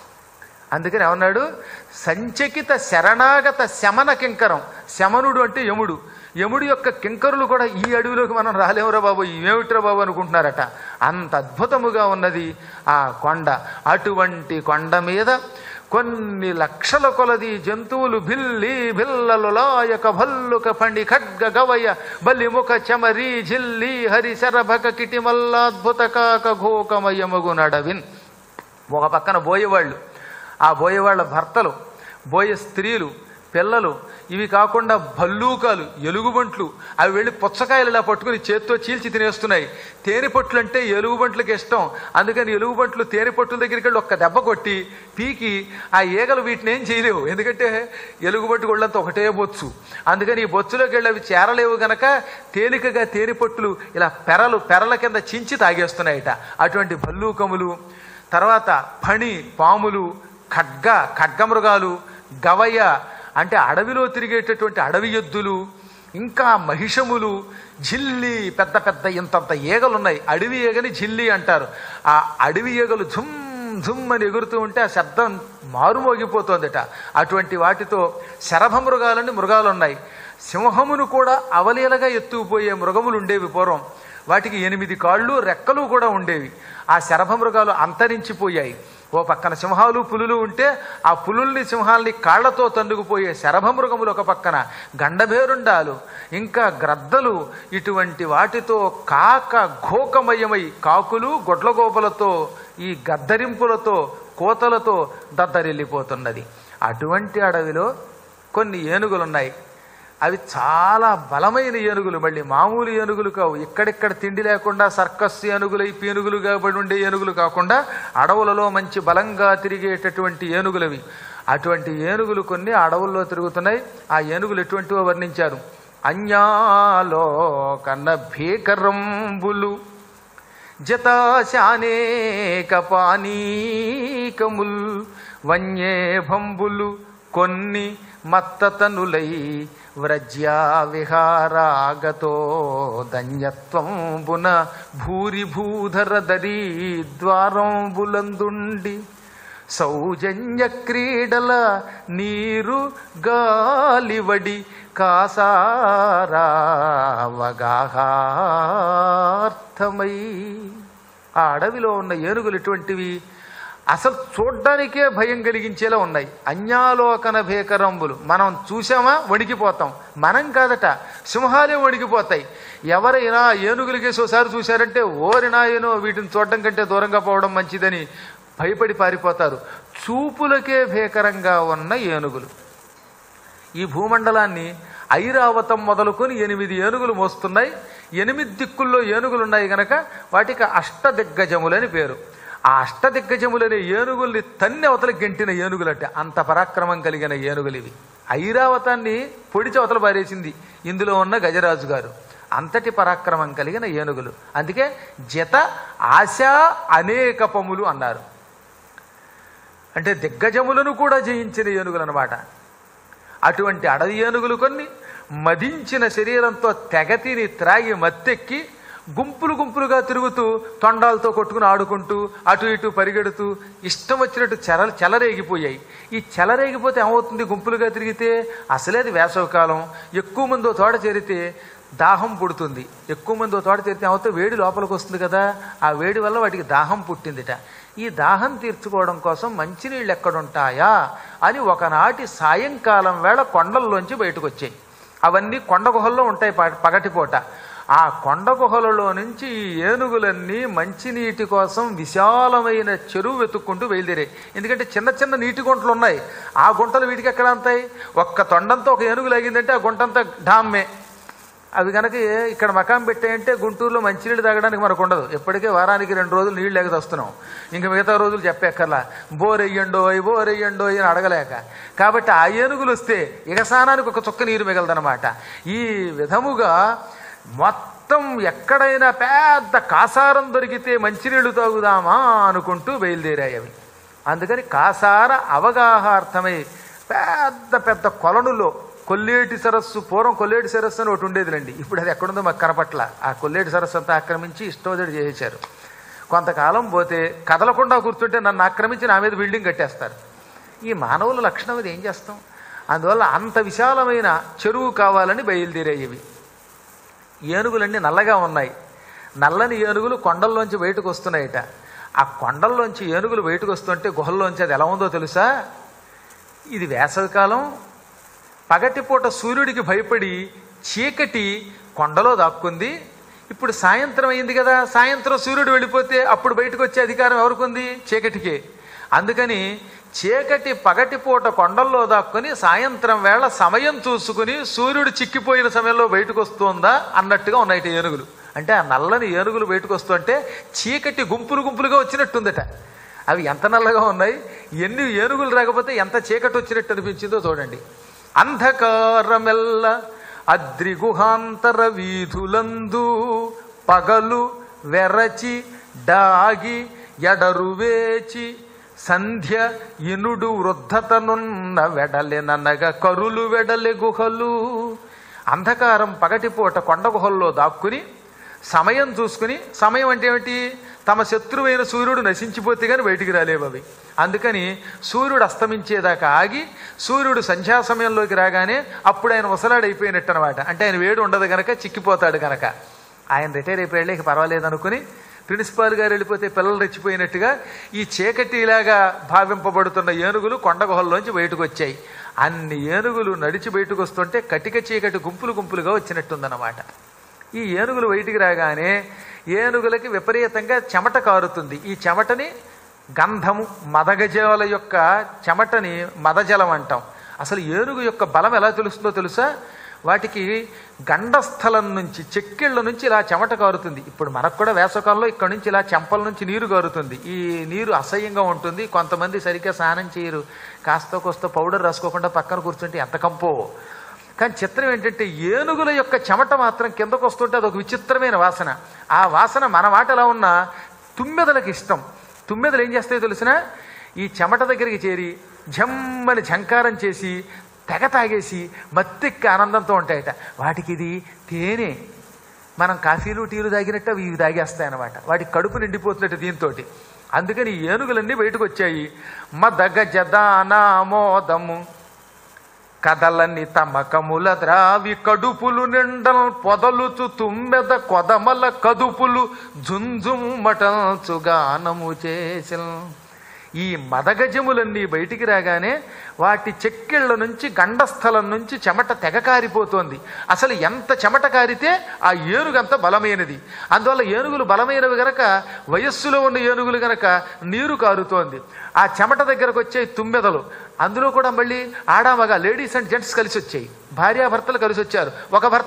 అందుకని ఏమన్నాడు సంచకిత శరణాగత శమన కింకరం శమనుడు అంటే యముడు యముడి యొక్క కింకరులు కూడా ఈ అడవిలోకి మనం రాలేమురా బాబు ఇవేమిట్రా బాబు అనుకుంటున్నారట అంత అద్భుతముగా ఉన్నది ఆ కొండ అటువంటి కొండ మీద కొన్ని లక్షల కొలది జంతువులు బిల్లి బిల్లలు లాయక భల్లుక పండి ఖడ్గ గవయ బలిముఖ చమరి జిల్లి హరి శరభక కిటిమల్లాద్భుత కాక ఘోకమయమగు నడవిన్ ఒక పక్కన బోయేవాళ్ళు ఆ బోయేవాళ్ళ భర్తలు బోయే స్త్రీలు పిల్లలు ఇవి కాకుండా భల్లూకాలు ఎలుగుబంట్లు అవి వెళ్ళి పుచ్చకాయలు ఇలా పట్టుకుని చేత్తో చీల్చి తినేస్తున్నాయి తేనె పట్లు అంటే ఎలుగుబంట్లకి ఇష్టం అందుకని ఎలుగుబంట్లు తేనె పట్టుల దగ్గరికి వెళ్ళి ఒక్క దెబ్బ కొట్టి పీకి ఆ ఈగలు వీటిని ఏం చేయలేవు ఎందుకంటే ఎలుగుబంటి గొళ్ళంతా ఒకటే బొచ్చు అందుకని ఈ బొచ్చులోకి వెళ్ళి అవి చేరలేవు గనక తేలికగా తేనె పట్టులు ఇలా పెరలు పెరల కింద చించి తాగేస్తున్నాయట అటువంటి భల్లూకములు తర్వాత ఫణి పాములు ఖడ్గ ఖడ్గమృగాలు గవయ అంటే అడవిలో తిరిగేటటువంటి అడవి ఎద్దులు ఇంకా మహిషములు జిల్లి పెద్ద పెద్ద ఇంతంత ఈగలు ఉన్నాయి అడవి ఈగని జిల్లి అంటారు ఆ అడవి ఈగలు ఝుమ్ ఝుమ్ అని ఎగురుతూ ఉంటే ఆ శబ్దం మారుమోగిపోతోందట అటువంటి వాటితో శరభ మృగాలని మృగాలు ఉన్నాయి సింహమును కూడా అవలీలగా ఎత్తుకుపోయే మృగములు ఉండేవి పూర్వం వాటికి ఎనిమిది కాళ్ళు రెక్కలు కూడా ఉండేవి ఆ శరభ మృగాలు అంతరించిపోయాయి ఓ పక్కన సింహాలు పులులు ఉంటే ఆ పులుల్ని సింహాల్ని కాళ్లతో తన్నుకుపోయే శరభ మృగములు ఒక పక్కన గండభేరుండాలు ఇంకా గ్రద్దలు ఇటువంటి వాటితో కాక ఘోకమయమై కాకులు గొడ్లగోపలతో ఈ గద్దరింపులతో కోతలతో దద్దరిల్లిపోతున్నది అటువంటి అడవిలో కొన్ని ఏనుగులున్నాయి అవి చాలా బలమైన ఏనుగులు మళ్ళీ మామూలు ఏనుగులు కావు ఇక్కడిక్కడ తిండి లేకుండా సర్కస్ ఏనుగులు పీనుగులు కాబడి ఉండే ఏనుగులు కాకుండా అడవులలో మంచి బలంగా తిరిగేటటువంటి ఏనుగులవి అటువంటి ఏనుగులు కొన్ని అడవుల్లో తిరుగుతున్నాయి ఆ ఏనుగులు ఎటువంటివో వర్ణించారు అన్యాలో కన్న భీకరంబులు జతాశానేక పానీకముల్ వన్యే భంబులు కొన్ని మత్తతనులై వ్రజ్యా విహారాగతో ధన్యత్వంబున భూరిభూధర దరీద్వారంబులందుండి సౌజన్య క్రీడల నీరు గాలివడి కాసారావగాహార్థమై ఆ అడవిలో ఉన్న ఏనుగులు ఎటువంటివి అసలు చూడ్డానికే భయం కలిగించేలా ఉన్నాయి అన్యాలోకన భేకరంబులు మనం చూసామా వణికిపోతాం మనం కాదట సింహాలే వణికిపోతాయి ఎవరైనా ఏనుగులకేసి ఒకసారి చూశారంటే ఓరినాయనో వీటిని చూడడం కంటే దూరంగా పోవడం మంచిదని భయపడి పారిపోతారు చూపులకే భీకరంగా ఉన్న ఏనుగులు ఈ భూమండలాన్ని ఐరావతం మొదలుకొని ఎనిమిది ఏనుగులు మోస్తున్నాయి ఎనిమిది దిక్కుల్లో ఏనుగులు ఉన్నాయి గనక వాటికి అష్టదిగ్గజములని పేరు ఆ అష్టదిగ్గజములనే ఏనుగుల్ని తన్ని అవతల గెంటిన ఏనుగులట అంత పరాక్రమం కలిగిన ఏనుగులు ఇవి ఐరావతాన్ని పొడిచి అవతల పారేసింది ఇందులో ఉన్న గజరాజు గారు అంతటి పరాక్రమం కలిగిన ఏనుగులు అందుకే జత ఆశా అనేకపములు అన్నారు అంటే దిగ్గజములను కూడా జయించిన ఏనుగులు అనమాట అటువంటి అడవి ఏనుగులు కొన్ని మదించిన శరీరంతో తెగతిని త్రాగి మత్తెక్కి గుంపులు గుంపులుగా తిరుగుతూ తొండాలతో కొట్టుకుని ఆడుకుంటూ అటు ఇటు పరిగెడుతూ ఇష్టం వచ్చినట్టు చెర చెలరేగిపోయాయి ఈ చెలరేగిపోతే ఏమవుతుంది గుంపులుగా తిరిగితే అసలే అది వేసవకాలం ఎక్కువ మంది ఓ తోట చేరితే దాహం పుడుతుంది ఎక్కువ మంది ఓ తోట చేరితే ఏమవుతుంది వేడి లోపలికి వస్తుంది కదా ఆ వేడి వల్ల వాటికి దాహం పుట్టిందిట ఈ దాహం తీర్చుకోవడం కోసం మంచినీళ్ళు ఎక్కడుంటాయా అని ఒకనాటి సాయంకాలం వేళ కొండల్లోంచి బయటకు వచ్చాయి అవన్నీ కొండ గుహల్లో ఉంటాయి ప- పగటిపూట ఆ కొండ గుహలలో నుంచి ఈ ఏనుగులన్నీ మంచినీటి కోసం విశాలమైన చెరువు వెతుక్కుంటూ బయలుదేరాయి ఎందుకంటే చిన్న చిన్న నీటి గుంటలు ఉన్నాయి ఆ గుంటలు వీటికి ఎక్కడ అంతాయి ఒక్క తొండంతో ఒక ఏనుగు లాగిందంటే ఆ గుంటంతా డామ్మే అవి కనుక ఇక్కడ మకాం పెట్టాయంటే గుంటూరులో మంచినీళ్ళు తాగడానికి మనకు ఉండదు ఎప్పటికే వారానికి రెండు రోజులు నీళ్ళు లేక వస్తున్నాం ఇంకా మిగతా రోజులు చెప్పేక్కర్లా బోరెయ్యండోయ్ బోరెయ్యండోయ్ అని అడగలేక కాబట్టి ఆ ఏనుగులు వస్తే ఇగసానానికి ఒక చుక్క నీరు మిగలదనమాట ఈ విధముగా మొత్తం ఎక్కడైనా పెద్ద కాసారం దొరికితే మంచినీళ్లు తాగుదామా అనుకుంటూ బయలుదేరాయి అవి అందుకని కాసార అవగాహార్థమై పెద్ద పెద్ద కొలనులో కొల్లేటి సరస్సు పూర్వం కొల్లేటి సరస్సు అని ఒకటి ఉండేదిలండి ఇప్పుడు అది ఎక్కడుందో మాకు కనపట్ల ఆ కొల్లేటి సరస్సు అంతా ఆక్రమించి ఇష్టోదడి చేసేశారు కొంతకాలం పోతే కదలకుండా కూర్చుంటే నన్ను ఆక్రమించి నా మీద బిల్డింగ్ కట్టేస్తారు ఈ మానవుల లక్షణం ఇది ఏం చేస్తాం అందువల్ల అంత విశాలమైన చెరువు కావాలని బయలుదేరేవి ఏనుగులన్నీ నల్లగా ఉన్నాయి నల్లని ఏనుగులు కొండల్లోంచి బయటకు వస్తున్నాయట ఆ కొండల్లోంచి ఏనుగులు బయటకు వస్తుంటే గుహల్లోంచి అది ఎలా ఉందో తెలుసా ఇది వేసవికాలం పగటిపూట సూర్యుడికి భయపడి చీకటి కొండలో దాక్కుంది ఇప్పుడు సాయంత్రం అయింది కదా సాయంత్రం సూర్యుడు వెళ్ళిపోతే అప్పుడు బయటకు వచ్చే అధికారం ఎవరికి ఉంది చీకటికే అందుకని చీకటి పగటిపూట కొండల్లో దాక్కుని సాయంత్రం వేళ సమయం చూసుకుని సూర్యుడు చిక్కిపోయిన సమయంలో బయటకు వస్తుందా అన్నట్టుగా ఉన్నాయి ఏనుగులు అంటే ఆ నల్లని ఏనుగులు బయటకు వస్తుంటే చీకటి గుంపులు గుంపులుగా వచ్చినట్టుందట అవి ఎంత నల్లగా ఉన్నాయి ఎన్ని ఏనుగులు రాకపోతే ఎంత చీకటి వచ్చినట్టు అనిపించిందో చూడండి అంధకారమెల్ల అద్రిగుహాంతర వీధులందు పగలు వెరచి డాగి ఎడరు వేచి సంధ్య ఇనుడు వృద్ధతనున్న వెడలెననగ కరులు వెడలె గుహలు అంధకారం పగటిపూట కొండ గుహల్లో దాక్కుని సమయం చూసుకుని సమయం అంటే ఏమిటి తమ శత్రువైన సూర్యుడు నశించిపోతే కానీ బయటికి రాలేవు అవి అందుకని సూర్యుడు అస్తమించేదాకా ఆగి సూర్యుడు సంధ్యా సమయంలోకి రాగానే అప్పుడు ఆయన ముసలాడైపోయినట్టు అనమాట అంటే ఆయన వేడి ఉండదు గనక చిక్కిపోతాడు గనక ఆయన రిటైర్ అయిపోయాడు ఇక పర్వాలేదు అనుకుని ప్రిన్సిపాల్ గారు వెళ్ళిపోతే పిల్లలు రెచ్చిపోయినట్టుగా ఈ చీకటిలాగా భావింపబడుతున్న ఏనుగులు కొండ గుహల్లోంచి బయటకు వచ్చాయి అన్ని ఏనుగులు నడిచి బయటకు వస్తుంటే కటిక చీకటి గుంపులు గుంపులుగా వచ్చినట్టుందన్నమాట ఈ ఏనుగులు బయటికి రాగానే ఏనుగులకి విపరీతంగా చెమట కారుతుంది ఈ చెమటని గంధము మదగజాల యొక్క చెమటని మదజలం అంటాం అసలు ఏనుగు యొక్క బలం ఎలా తెలుస్తుందో తెలుసా వాటికి గండస్థలం నుంచి చెక్కిళ్ళ నుంచి ఇలా చెమట కారుతుంది ఇప్పుడు మనకు కూడా వేసవకాలంలో ఇక్కడ నుంచి ఇలా చెంపల నుంచి నీరు కారుతుంది ఈ నీరు అసహ్యంగా ఉంటుంది కొంతమంది సరిగ్గా స్నానం చేయరు కాస్త కోస్త పౌడర్ రాసుకోకుండా పక్కన కూర్చుంటే ఎంత కంపో కానీ చిత్రం ఏంటంటే ఏనుగుల యొక్క చెమట మాత్రం కిందకు వస్తుంటే అదొక విచిత్రమైన వాసన ఆ వాసన మన మాట ఎలా ఉన్నా తుమ్మెదలకు ఇష్టం తుమ్మెదలు ఏం చేస్తాయో తెలిసిన ఈ చెమట దగ్గరికి చేరి జమ్మని ఝంకారం చేసి తెగ తాగేసి మత్తెక్కి ఆనందంతో ఉంటాయట వాటికి ఇది తేనె మనం కాఫీలు టీలు తాగినట్టు అవి ఇవి తాగేస్తాయన్నమాట వాటి కడుపు నిండిపోతున్నట్టు దీంతో అందుకని ఈ ఏనుగులన్నీ బయటకు వచ్చాయి మదగ జదానామోదము కదలని తమకముల ద్రావి కడుపులు నిండల్ పొదలుచు తుమ్మెద కొదమల కదుపులు జుంజుమటల్చుగానము చేసిన ఈ మదగజములన్నీ బయటికి రాగానే వాటి చెక్కిళ్ళ నుంచి గండస్థలం నుంచి చెమట తెగ కారిపోతోంది అసలు ఎంత చెమట కారితే ఆ ఏనుగు అంత బలమైనది అందువల్ల ఏనుగులు బలమైనవి గనక వయస్సులో ఉన్న ఏనుగులు గనక నీరు కారుతోంది ఆ చెమట దగ్గరకు వచ్చే తుమ్మెదలు అందులో కూడా మళ్ళీ ఆడామగా లేడీస్ అండ్ జెంట్స్ కలిసి వచ్చాయి భార్యాభర్తలు కలిసి వచ్చారు ఒక భర్త